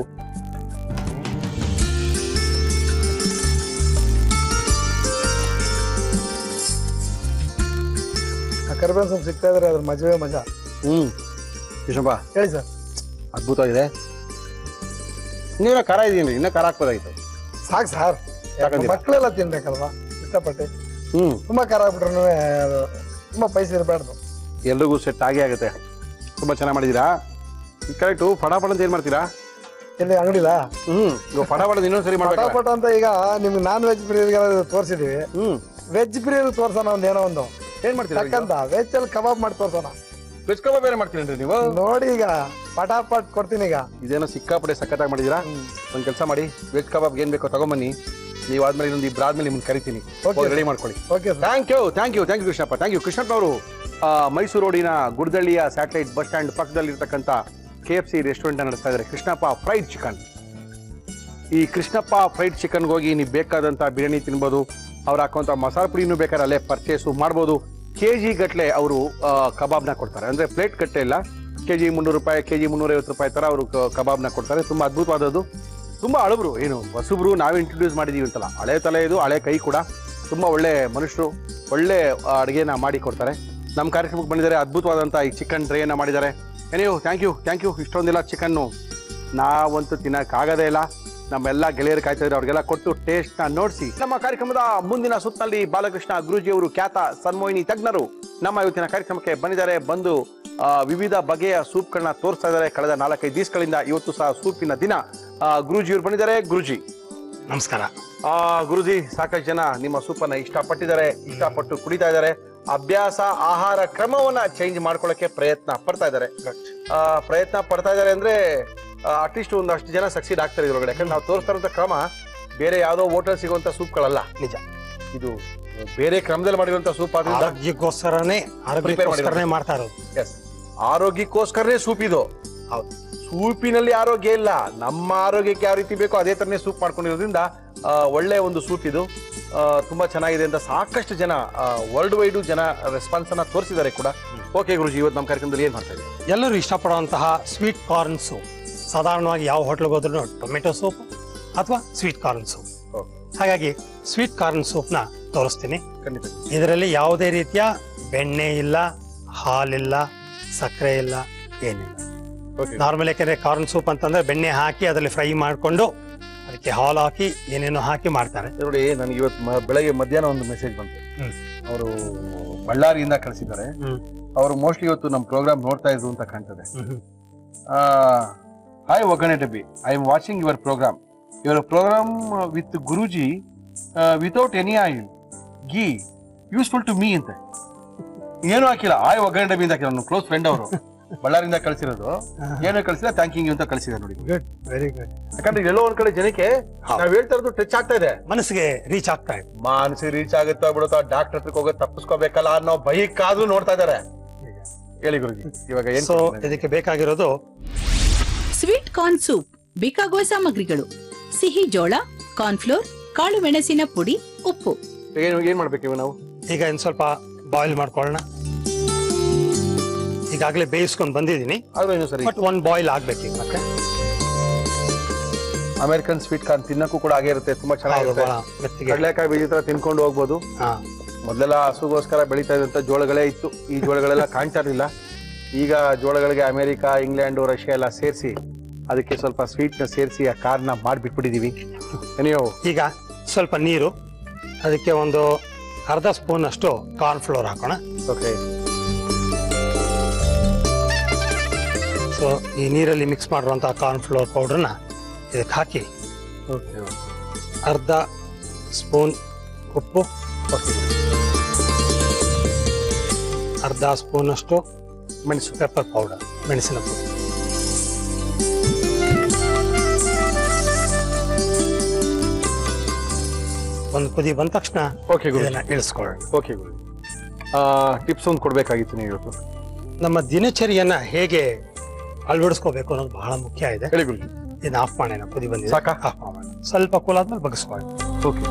Speaker 2: ಆ ಕರಿಬೇವಿನ ಸೊಪ್ಪು ಸಿಗ್ತಾ ಇದ್ರೆ ಅದ್ರ ಮಜವೇ ಮಜಾ
Speaker 1: ಹ್ಮ್ ಕೃಷ್ಣಪ್ಪ
Speaker 2: ಹೇಳಿ ಸರ್
Speaker 1: ಅದ್ಭುತವಾಗಿದೆ ನೀವೇ ಖಾರ ಇದೀನಿ ಇನ್ನ ಖಾರ ಹಾಕ್ಬೋದಾಗಿತ್ತು
Speaker 2: ಸಾಕು ಸರ್
Speaker 1: ಸಾಕಂತೀರಾ?
Speaker 2: ಮಕ್ಕಳೆಲ್ಲ ತಿನ್ಬೇಕಲ್ವಾ ಇಷ್ಟಪಟ್ಟು
Speaker 1: ಹ್ಮ್
Speaker 2: ತುಂಬಾ ಖಾರ ಆಗ್ಬಿಟ್ರು ಅದು ತುಂಬಾ ಪೈಸೆ ಇರಬಾರ್ದು
Speaker 1: ಎಲ್ರಿಗೂ ಸೆಟ್ ಆಗೇ ಆಗುತ್ತೆ ತುಂಬಾ ಚೆನ್ನಾಗಿ ಮಾಡಿದೀರಾ ಕರೆಕ್ಟು ಫಟಾಫಟ್ ಅಂತ ಏನ್ ಮಾಡ್ತೀರಾ
Speaker 2: ಇಲ್ಲಿ ಅಂಗಡಿಲ
Speaker 1: ಹ್ಮ್ ಇವಾಗ ಫಟಾಫಟ್ ಇನ್ನೊಂದ್ಸರಿ ಮಾಡ್ಬೇಕು
Speaker 2: ಪಟಾಪಟ ಅಂತ ಈಗ ನಿಮ್ಗೆ ನಾನ್ ವೆಜ್ ಪ್ರಿಯರ್ಗೆಲ್ಲ ತೋರಿಸಿದೀವಿ
Speaker 1: ಹ್ಮ್
Speaker 2: ವೆಜ್ ಪ್ರಿಯರ್ ತೋರ್ಸೋಣ ಒಂದ್ ಏನೋ ಒಂದು
Speaker 1: ಏನ್ ಮಾಡ್ತೀರಾ
Speaker 2: ಯಾಕಂತ ವೆಜ್ ಅಲ್ಲಿ ಕಬಾಬ್ ಮಾಡಿ ತೋರ್ಸೋಣ
Speaker 1: ವೆಜ್ ಕಬಾಬ್ ಬೇರೆ ಮಾಡ್ತೀರೇನ್ರಿ ನೀವು
Speaker 2: ನೋಡಿ ಈಗ ಪಟಾಪಟ್ ಕೊಡ್ತೀನಿ ಈಗ
Speaker 1: ಇದೇನೋ ಸಿಕ್ಕಾಪಟ್ಟೆ ಸಖತ್ತಾಗಿ ಮಾಡಿದೀರಾ ಒಂದ್ ಕೆಲಸ ಮಾಡಿ ವೆಜ್ ಕಬಾಬ್ ಏನ್ ಬೇಕೋ ತಗೊಂಬನ್ನಿ ನೀವು ಆದ್ಮೇಲೆ ಇನ್ನೊಂದು ಇಬ್ಬರು ಆದ್ಮೇಲೆ ನಿಮ್ಗೆ ಕರಿತೀನಿ
Speaker 2: Okay.
Speaker 1: ರೆಡಿ ಮಾಡ್ಕೊಳ್ಳಿ
Speaker 2: okay sir
Speaker 1: thank you thank you thank you Krishnappa thank you ಕೃಷ್ಣಪ್ಪನವರು ಮೈಸೂರು ರೋಡಿನ ಗುಡ್ದಳ್ಳಿಯ ಸ್ಯಾಟಲೈಟ್ ಬಸ್ ಸ್ಟ್ಯಾಂಡ್ ಪಕ್ಕದಲ್ಲಿ ಇರ್ತಕ್ಕಂಥ ಕೆ ಎಫ್ ಸಿ ರೆಸ್ಟೋರೆಂಟ್ ನಡೆಸ್ತಾ ಇದ್ದಾರೆ ಕೃಷ್ಣಪ್ಪ ಫ್ರೈಡ್ ಚಿಕನ್ ಈ ಕೃಷ್ಣಪ್ಪ ಫ್ರೈಡ್ ಚಿಕನ್ಗೆ ಹೋಗಿ ನೀವು ಬೇಕಾದಂಥ ಬಿರಿಯಾನಿ ತಿನ್ಬೋದು ಅವ್ರು ಹಾಕುವಂಥ ಮಸಾಲೆ ಪುಡಿನೂ ಬೇಕಾದ್ರೆ ಅಲ್ಲೇ ಪರ್ಚೇಸು ಮಾಡ್ಬೋದು ಕೆ ಜಿ ಗಟ್ಟಲೆ ಅವರು ಕಬಾಬ್ನ ಕೊಡ್ತಾರೆ ಅಂದರೆ ಪ್ಲೇಟ್ ಗಟ್ಟಲೆ ಇಲ್ಲ ಕೆ ಜಿ ಮುನ್ನೂರು ರೂಪಾಯಿ ಕೆ ಜಿ ಮುನ್ನೂರೈವತ್ತು ರೂಪಾಯಿ ಥರ ಅವರು ಕಬಾಬ್ನ ಕೊಡ್ತಾರೆ ತುಂಬ ಅದ್ಭುತವಾದದ್ದು ತುಂಬ ಹಳಬರು ಏನು ಹೊಸಬ್ರು ನಾವೇ ಇಂಟ್ರೊಡ್ಯೂಸ್ ಮಾಡಿದೀವಿ ಅಂತಲ್ಲ ಹಳೆ ತಲೆ ಇದು ಹಳೆ ಕೈ ಕೂಡ ತುಂಬ ಒಳ್ಳೆ ಮನುಷ್ಯರು ಒಳ್ಳೆ ಅಡುಗೆನ ಮಾಡಿ ಕೊಡ್ತಾರೆ ನಮ್ಮ ಕಾರ್ಯಕ್ರಮಕ್ಕೆ ಬಂದಿದ್ದಾರೆ ಅದ್ಭುತವಾದಂಥ ಈ ಚಿಕನ್ ಡ್ರೈಯನ್ನು ಮಾಡಿದ್ದಾರೆ ಏನಿಯೋ ಥ್ಯಾಂಕ್ ಯು ಥ್ಯಾಂಕ್ ಯು ಇಷ್ಟೊಂದಿಲ್ಲ ಚಿಕನ್ನು ನಾವಂತೂ ತಿನ್ನಕ್ಕಾಗದೇ ಇಲ್ಲ ನಮ್ಮೆಲ್ಲ ಗೆಳೆಯರು ಕಾಯ್ತಾ ಇದ್ರೆ ಅವ್ರಿಗೆಲ್ಲ ಕೊಟ್ಟು ಟೇಸ್ಟ್ ನ ನೋಡಿಸಿ ನಮ್ಮ ಕಾರ್ಯಕ್ರಮದ ಮುಂದಿನ ಸುತ್ತಿನಲ್ಲಿ ಬಾಲಕೃಷ್ಣ ಗುರೂಜಿಯವರು ಖ್ಯಾತ ಸನ್ಮೋಹಿನಿ ತಜ್ಞರು ನಮ್ಮ ಇವತ್ತಿನ ಕಾರ್ಯಕ್ರಮಕ್ಕೆ ಬಂದಿದ್ದಾರೆ ಬಂದು ಆ, ವಿವಿಧ ಬಗೆಯ ಸೂಪ್ಗಳನ್ನ ತೋರಿಸ್ತಾ ಇದ್ದಾರೆ ಕಳೆದ ನಾಲ್ಕೈದು ದಿವಸಗಳಿಂದ ಇವತ್ತು ಸಹ ಸೂಪಿನ ದಿನ ಆ, ಗುರೂಜಿಯವರು ಬಂದಿದ್ದಾರೆ ಗುರುಜಿ
Speaker 4: ನಮಸ್ಕಾರ
Speaker 1: ಆ ಗುರುಜಿ ಸಾಕಷ್ಟು ಜನ ನಿಮ್ಮ ಸೂಪನ್ನ ಇಷ್ಟಪಟ್ಟಿದ್ದಾರೆ ಇಷ್ಟಪಟ್ಟು ಕುಡಿತಾ ಇದ್ದಾರೆ ಅಭ್ಯಾಸ ಆಹಾರ ಕ್ರಮವನ್ನ ಚೇಂಜ್ ಮಾಡ್ಕೊಳ್ಳಕ್ಕೆ ಪ್ರಯತ್ನ ಪಡ್ತಾ ಇದ್ದಾರೆ ಆ, ಪ್ರಯತ್ನ ಪಡ್ತಾ ಇದ್ದಾರೆ ಅಂದ್ರೆ ಅಟ್ಲೀಸ್ಟ್ ಒಂದಷ್ಟು ಜನ ಸಕ್ಸೀಡ್ ಆಗ್ತಾರೆ ಇದ್ರೊಳಗಡೆ ಯಾಕಂದ್ರೆ ನಾವು ತೋರಿಸ್ತಾ ಇರೋಂಥ ಕ್ರಮ ಬೇರೆ ಯಾವ್ದೋ ಹೋಟೆಲ್ ಸಿಗುವಂತ ಸೂಪ್ಗಳಲ್ಲ
Speaker 4: ನಿಜ
Speaker 1: ಇದು ಬೇರೆ ಕ್ರಮದಲ್ಲಿ ಮಾಡಿರುವಂತ ಸೂಪ್ ಆದ್ರಿಂದ
Speaker 4: ಆರೋಗ್ಯಕ್ಕೋಸ್ಕರನೇ ಆರೋಗ್ಯಕ್ಕೋಸ್ಕರನೇ ಮಾಡ್ತಾ ಇರೋದು
Speaker 1: ಎಸ್ ಆರೋಗ್ಯಕ್ಕೋಸ್ಕರನೇ ಸೂಪ್ ಇದು
Speaker 4: ಹೌದು
Speaker 1: ಸೂಪಿನಲ್ಲಿ ಆರೋಗ್ಯ ಇಲ್ಲ ನಮ್ಮ ಆರೋಗ್ಯಕ್ಕೆ ಯಾವ ರೀತಿ ಬೇಕೋ ಅದೇ ತರನೇ ಸೂಪ್ ಮಾಡ್ಕೊಂಡಿರೋದ್ರಿಂದ ಆ, ಒಳ್ಳೆ ಒಂದು ಸೂಪ್ ಇದು ಆ, ತುಂಬಾ ಚೆನ್ನಾಗಿದೆ ಅಂತ ಸಾಕಷ್ಟು ಜನ ವರ್ಲ್ಡ್ ವೈಡ್ ಜನ ರೆಸ್ಪಾನ್ಸ್ ಅನ್ನ ತೋರಿಸಿದ್ದಾರೆ ಕೂಡ ಓಕೆ ಗುರುಜಿ ಇವತ್ತು ನಮ್ಮ ಕಾರ್ಯಕ್ರಮದಲ್ಲಿ ಏನ್ ಮಾಡ್ತಾ ಇದ್ದೀವಿ
Speaker 4: ಎಲ್ಲರೂ ಇಷ್ಟಪಡುವಂತಹ ಸ್ವೀಟ್ ಕಾರ್ನ್ ಸೂಪ್ ಸಾಧಾರಣವಾಗಿ ಯಾವ ಹೋಟ್ಲಿಗೆ ಹೋದ್ರೂ ಟೊಮೆಟೊ ಸೂಪ್ ಅಥವಾ ಸ್ವೀಟ್ ಕಾರ್ನ್ ಸೂಪ್ ಹಾಗಾಗಿ ಸ್ವೀಟ್ ಕಾರ್ನ್ ಸೂಪ್ನ ತೋರಿಸ್ತೀನಿ
Speaker 1: ಖಂಡಿತ
Speaker 4: ಇದರಲ್ಲಿ ಯಾವುದೇ ರೀತಿಯ ಬೆಣ್ಣೆ ಇಲ್ಲ ಹಾಲಿಲ್ಲ ಸಕ್ಕರೆ ಇಲ್ಲ ಏನಿಲ್ಲ
Speaker 1: ಓಕೆ
Speaker 4: ನಾರ್ಮಲ್ ಯಾಕಂದ್ರೆ ಕಾರ್ನ್ ಸೂಪ್ ಅಂತಂದ್ರೆ ಬೆಣ್ಣೆ ಹಾಕಿ ಅದರಲ್ಲಿ ಫ್ರೈ ಮಾಡಿಕೊಂಡು ಅದಕ್ಕೆ ಹಾಲು ಹಾಕಿ ಏನೇನೋ ಹಾಕಿ ಮಾಡ್ತಾರೆ
Speaker 1: ನೋಡಿ ನನಗೆ ಇವತ್ತು ಮ- ಬೆಳಗ್ಗೆ ಮಧ್ಯಾಹ್ನ ಒಂದು ಮೆಸೇಜ್ ಬಂತು
Speaker 4: ಹ್ಮ್.
Speaker 1: ಅವರು ಬಳ್ಳಾರಿಯಿಂದ ಕಳಿಸಿದ್ದಾರೆ
Speaker 4: ಹ್ಮ್.
Speaker 1: ಅವರು ಮೋಸ್ಟ್ಲಿ ಇವತ್ತು ನಮ್ಮ ಪ್ರೋಗ್ರಾಮ್ ನೋಡ್ತಾ ಇದ್ರು ಅಂತ ಕಾಣ್ತದೆ
Speaker 4: ಹ್ಮ್ ಹ್ಮ್.
Speaker 1: ಹಾಯ್ ಒಗ್ಗಣೆ ಡಬ್ಬಿ I am watching your program your program with Guruji without any oil ghee useful to me ಅಂತ ಏನು ಹಾಕಿಲ್ಲ ಆಯ್ ಒಗ್ಗರಣೆ ಡಬ್ಬಿ ಅಂತ ಹಾಕಿಲ್ಲ ನನ್ನ ಕ್ಲೋಸ್ ಫ್ರೆಂಡ್ ಅವರು ಬಳ್ಳಾರಿಯಿಂದ ಕಳಿಸಿರೋದು ಏನೋ ಕಳಿಸಿಲ್ಲ ಥ್ಯಾಂಕಿಂಗ್ ಯು ಅಂತ ಕಳಿಸಿದ್ದಾರೆ ನೋಡಿ
Speaker 4: ಗುಡ್ ವೆರಿ ಗುಡ್
Speaker 1: ಯಾಕಂದ್ರೆ ಎಲ್ಲೋ ಒಂದ್ ಕಡೆ ಜನಕ್ಕೆ
Speaker 4: ಹೌದು.
Speaker 1: ನಾವ್ ಹೇಳ್ತಾ ಇರೋದು ಟಚ್ ಆಗ್ತಾ ಇದೆ
Speaker 4: ಮನಸ್ಸಿಗೆ ರೀಚ್ ಆಗ್ತಾ ಇದೆ
Speaker 1: ಮಾನಸಿಕ ರೀಚ್ ಆಗುತ್ತೋ ಬಿಡುತ್ತೋ ಡಾಕ್ಟರ್ ಹತ್ರಕ್ಕೆ ಹೋಗೋದು ತಪ್ಪಿಸ್ಕೋಬೇಕಲ್ಲ ಅನ್ನೋ ಬೈಕಾದ್ರೂ ನೋಡ್ತಾ ಇದಾರೆ ಹೇಳಿ ಗುರುಜಿ ಇವಾಗ ಏನ್
Speaker 4: ಸೊ
Speaker 1: ಕೊಡ್ತೀನಿ?
Speaker 4: ಇದಕ್ಕೆ ಬೇಕಾಗಿರೋದು
Speaker 3: ಸ್ವೀಟ್ ಕಾರ್ನ್ ಸೂಪ್ ಬೇಕಾಗುವ ಸಾಮಗ್ರಿಗಳು ಸಿಹಿ ಜೋಳ ಕಾರ್ನ್ಫ್ಲೋರ್ ಕಾಳು ಮೆಣಸಿನ ಪುಡಿ ಉಪ್ಪು
Speaker 1: ಏನ್ ಏನ್ ಮಾಡ್ಬೇಕು ಇವಾಗ ನಾವು
Speaker 4: ಈಗ ಇನ್ನು ಸ್ವಲ್ಪ ಬಾಯ್ಲ್ ಮಾಡ್ಕೊಳ್ಳೋಣ ಈಗಾಗಲೇ ಬೇಯಿಸ್ಕೊಂಡು ಬಂದಿದ್ದೀನಿ
Speaker 1: ಆದ್ರೂ ಏನು ಸರಿ
Speaker 4: ಬಟ್ ಒನ್ ಬಾಯ್ಲ್ ಆಗ್ಬೇಕು ಈಗ ಮತ್ತೆ
Speaker 1: ಅಮೆರಿಕನ್ ಸ್ವೀಟ್ ಕಾರ್ನ್ ತಿನ್ನಕ್ಕೂ ಕೂಡ ಹಾಗೆ ಇರುತ್ತೆ ತುಂಬಾ
Speaker 4: ಹೌದು
Speaker 1: ಚೆನ್ನಾಗಿರುತ್ತೆ
Speaker 4: ಬಹಳ ಮೆತ್ತಿಗೆ
Speaker 1: ಕಡಲೆಕಾಯಿ ಬೀಜ ತರ ತಿನ್ಕೊಂಡು ಹೋಗ್ಬೋದು
Speaker 4: ಹಾ
Speaker 1: ಮೊದಲೆಲ್ಲ ಹಸುಗೋಸ್ಕರ ಬೆಳೀತಾ ಇದ್ದಂತ ಜೋಳಗಳೇ ಇತ್ತು ಈ ಜೋಳಗಳೆಲ್ಲ ಕಾಣ್ತಾ ಇರಲಿಲ್ಲ ಈಗ ಜೋಳಗಳಿಗೆ ಅಮೆರಿಕ ಇಂಗ್ಲೆಂಡ್ ರಷ್ಯಾ ಎಲ್ಲ ಸೇರಿಸಿ ಅದಕ್ಕೆ ಸ್ವಲ್ಪ ಸ್ವೀಟ್ ನ ಸೇರಿಸಿ ಆ ಕಾರ್ನ ಮಾಡಿಬಿಟ್ಬಿಟ್ಟಿದೀವಿ ನೀವು
Speaker 4: ಈಗ ಸ್ವಲ್ಪ ನೀರು ಅದಕ್ಕೆ ಒಂದು ಅರ್ಧ ಸ್ಪೂನ್ ಅಷ್ಟು ಕಾರ್ನ್ ಫ್ಲೋರ್ ಹಾಕೋಣ
Speaker 1: ಓಕೆ
Speaker 4: ಸೊ ಈ ನೀರಲ್ಲಿ ಮಿಕ್ಸ್ ಮಾಡಿರುವಂಥ ಕಾರ್ನ್ ಫ್ಲೋರ್ ಪೌಡ್ರನ್ನ ಇದಕ್ಕೆ ಹಾಕಿ
Speaker 1: ಓಕೆ
Speaker 4: ಅರ್ಧ ಸ್ಪೂನ್ ಉಪ್ಪು ಅರ್ಧ ಸ್ಪೂನ್ ಅಷ್ಟು ಮೆಣಸು ಪೆಪ್ಪರ್ ಪೌಡರ್ ಮೆಣಸಿನ ಪುಡಿ ಒಂದು ಕುದಿ ಬಂದ ತಕ್ಷಣ
Speaker 1: ಓಕೆ ಗುರು
Speaker 4: ಇದನ್ನ ಇಳಿಸ್ಕೊಳ್ಳೋಣ
Speaker 1: ಓಕೆ ಗುರು ಟಿಪ್ಸ್ ಒಂದು ಕೊಡ್ಬೇಕಾಗಿತ್ತು ನೀವು ಇವತ್ತು
Speaker 4: ನಮ್ಮ ದಿನಚರಿಯನ್ನ ಹೇಗೆ ಅಳವಡಿಸ್ಕೋಬೇಕು ಅನ್ನೋದು ಬಹಳ ಮುಖ್ಯ ಇದೆ
Speaker 1: ಹೇಳಿ ಗುರು
Speaker 4: ಇದನ್ನ ಆಫ್ ಮಾಡೋಣ ಕುದಿ ಬಂದಿದೆ
Speaker 1: ಸಾಕಾ?
Speaker 4: ಆಫ್ ಮಾಡೋಣ ಸ್ವಲ್ಪ ಕೂಲ್ ಆದ್ಮೇಲೆ ಬಗ್ಗಿಸ್ಕೊಳ್ಳಿ
Speaker 1: ಓಕೆ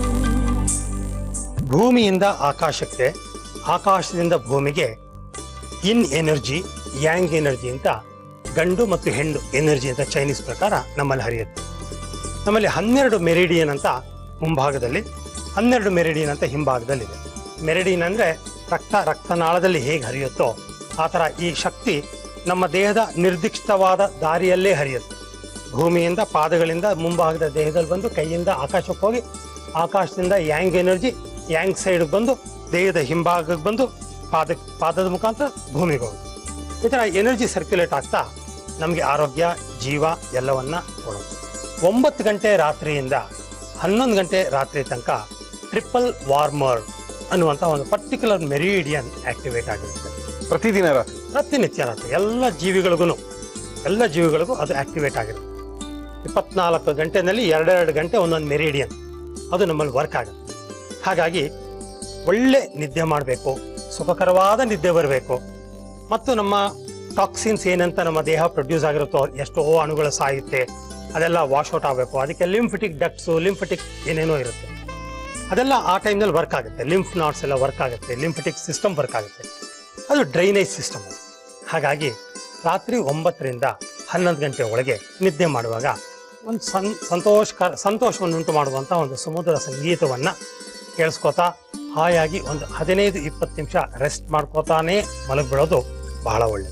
Speaker 4: ಭೂಮಿಯಿಂದ ಆಕಾಶಕ್ಕೆ ಆಕಾಶದಿಂದ ಭೂಮಿಗೆ ಇನ್ ಎನರ್ಜಿ ಯಾಂಗ್ ಎನರ್ಜಿ ಅಂತ ಗಂಡು ಮತ್ತು ಹೆಣ್ಣು ಎನರ್ಜಿ ಅಂತ ಚೈನೀಸ್ ಪ್ರಕಾರ ನಮ್ಮಲ್ಲಿ ಹರಿಯುತ್ತೆ ನಮ್ಮಲ್ಲಿ ಹನ್ನೆರಡು ಮೆರಿಡಿಯನ್ ಅಂತ ಮುಂಭಾಗದಲ್ಲಿ ಹನ್ನೆರಡು ಮೆರಿಡಿಯನ್ ಅಂತ ಹಿಂಭಾಗದಲ್ಲಿದೆ ಮೆರಿಡಿಯನ್ ಅಂದ್ರೆ ರಕ್ತ ರಕ್ತನಾಳದಲ್ಲಿ ಹೇಗೆ ಹರಿಯುತ್ತೋ ಆ ಥರ ಈ ಶಕ್ತಿ ನಮ್ಮ ದೇಹದ ನಿರ್ದಿಷ್ಟವಾದ ದಾರಿಯಲ್ಲೇ ಹರಿಯುತ್ತೆ ಭೂಮಿಯಿಂದ ಪಾದಗಳಿಂದ ಮುಂಭಾಗದ ದೇಹದಲ್ಲಿ ಬಂದು ಕೈಯಿಂದ ಆಕಾಶಕ್ಕೆ ಹೋಗಿ ಆಕಾಶದಿಂದ ಯಾಂಗ್ ಎನರ್ಜಿ ಯಾಂಗ್ ಸೈಡ್ ಬಂದು ದೇಹದ ಹಿಂಭಾಗಕ್ಕೆ ಬಂದು ಪಾದ ಪಾದದ ಮುಖಾಂತರ ಭೂಮಿಗೆ ಹೋಗುತ್ತೆ ಈ ಥರ ಎನರ್ಜಿ ಸರ್ಕ್ಯುಲೇಟ್ ಆಗ್ತಾ ನಮಗೆ ಆರೋಗ್ಯ ಜೀವ ಎಲ್ಲವನ್ನ ಕೊಡುತ್ತೆ ಒಂಬತ್ತು ಗಂಟೆ ರಾತ್ರಿಯಿಂದ ಹನ್ನೊಂದು ಗಂಟೆ ರಾತ್ರಿ ತನಕ ಟ್ರಿಪಲ್ ವಾರ್ಮರ್ ಅನ್ನುವಂಥ ಒಂದು ಪರ್ಟಿಕ್ಯುಲರ್ ಮೆರಿಡಿಯನ್ ಆಕ್ಟಿವೇಟ್ ಆಗಿರುತ್ತೆ
Speaker 1: ಪ್ರತಿದಿನ ರಾತ್ರಿ
Speaker 4: ಪ್ರತಿನಿತ್ಯ ರಾತ್ರಿ ಎಲ್ಲ ಜೀವಿಗಳಿಗೂ ಎಲ್ಲ ಜೀವಿಗಳಿಗೂ ಅದು ಆಕ್ಟಿವೇಟ್ ಆಗಿರುತ್ತೆ ಇಪ್ಪತ್ನಾಲ್ಕು ಗಂಟೆನಲ್ಲಿ ಎರಡೆರಡು ಗಂಟೆ ಒಂದೊಂದು ಮೆರಿಡಿಯನ್ ಅದು ನಮ್ಮಲ್ಲಿ ವರ್ಕ್ ಆಗುತ್ತೆ ಹಾಗಾಗಿ ಒಳ್ಳೆ ನಿದ್ದೆ ಮಾಡಬೇಕು ಸುಖಕರವಾದ ನಿದ್ದೆ ಬರಬೇಕು ಮತ್ತು ನಮ್ಮ ಟಾಕ್ಸಿನ್ಸ್ ಏನಂತ ನಮ್ಮ ದೇಹ ಪ್ರೊಡ್ಯೂಸ್ ಆಗಿರುತ್ತೋ ಎಷ್ಟೋ ಅಣುಗಳು ಸಾಯುತ್ತೆ ಅದೆಲ್ಲ ವಾಶ್ ಔಟ್ ಆಗಬೇಕು ಅದಕ್ಕೆ ಲಿಂಫಟಿಕ್ ಡಕ್ಟ್ಸು ಲಿಂಫಟಿಕ್ ಏನೇನೋ ಇರುತ್ತೆ ಅದೆಲ್ಲ ಆ ಟೈಮ್ನಲ್ಲಿ ವರ್ಕ್ ಆಗುತ್ತೆ ಲಿಂಫ್ ನಾಟ್ಸ್ ಎಲ್ಲ ವರ್ಕ್ ಆಗುತ್ತೆ ಲಿಂಫಟಿಕ್ ಸಿಸ್ಟಮ್ ವರ್ಕ್ ಆಗುತ್ತೆ ಅದು ಡ್ರೈನೇಜ್ ಸಿಸ್ಟಮ್ ಹಾಗಾಗಿ ರಾತ್ರಿ ಒಂಬತ್ತರಿಂದ ಹನ್ನೊಂದು ಗಂಟೆ ಒಳಗೆ ನಿದ್ದೆ ಮಾಡುವಾಗ ಒಂದು ಸನ್ ಸಂತೋಷಕರ ಸಂತೋಷವನ್ನು ಉಂಟು ಮಾಡುವಂಥ ಒಂದು ಸಮುದ್ರ ಸಂಗೀತವನ್ನು ಕೇಳಿಸ್ಕೊತಾ ಹಾಯಾಗಿ ಒಂದು ಹದಿನೈದು ಇಪ್ಪತ್ತು ನಿಮಿಷ ರೆಸ್ಟ್ ಮಾಡ್ಕೋತಾನೆ ಮಲಗಿಬಿಡೋದು ಬಹಳ ಒಳ್ಳೆಯದು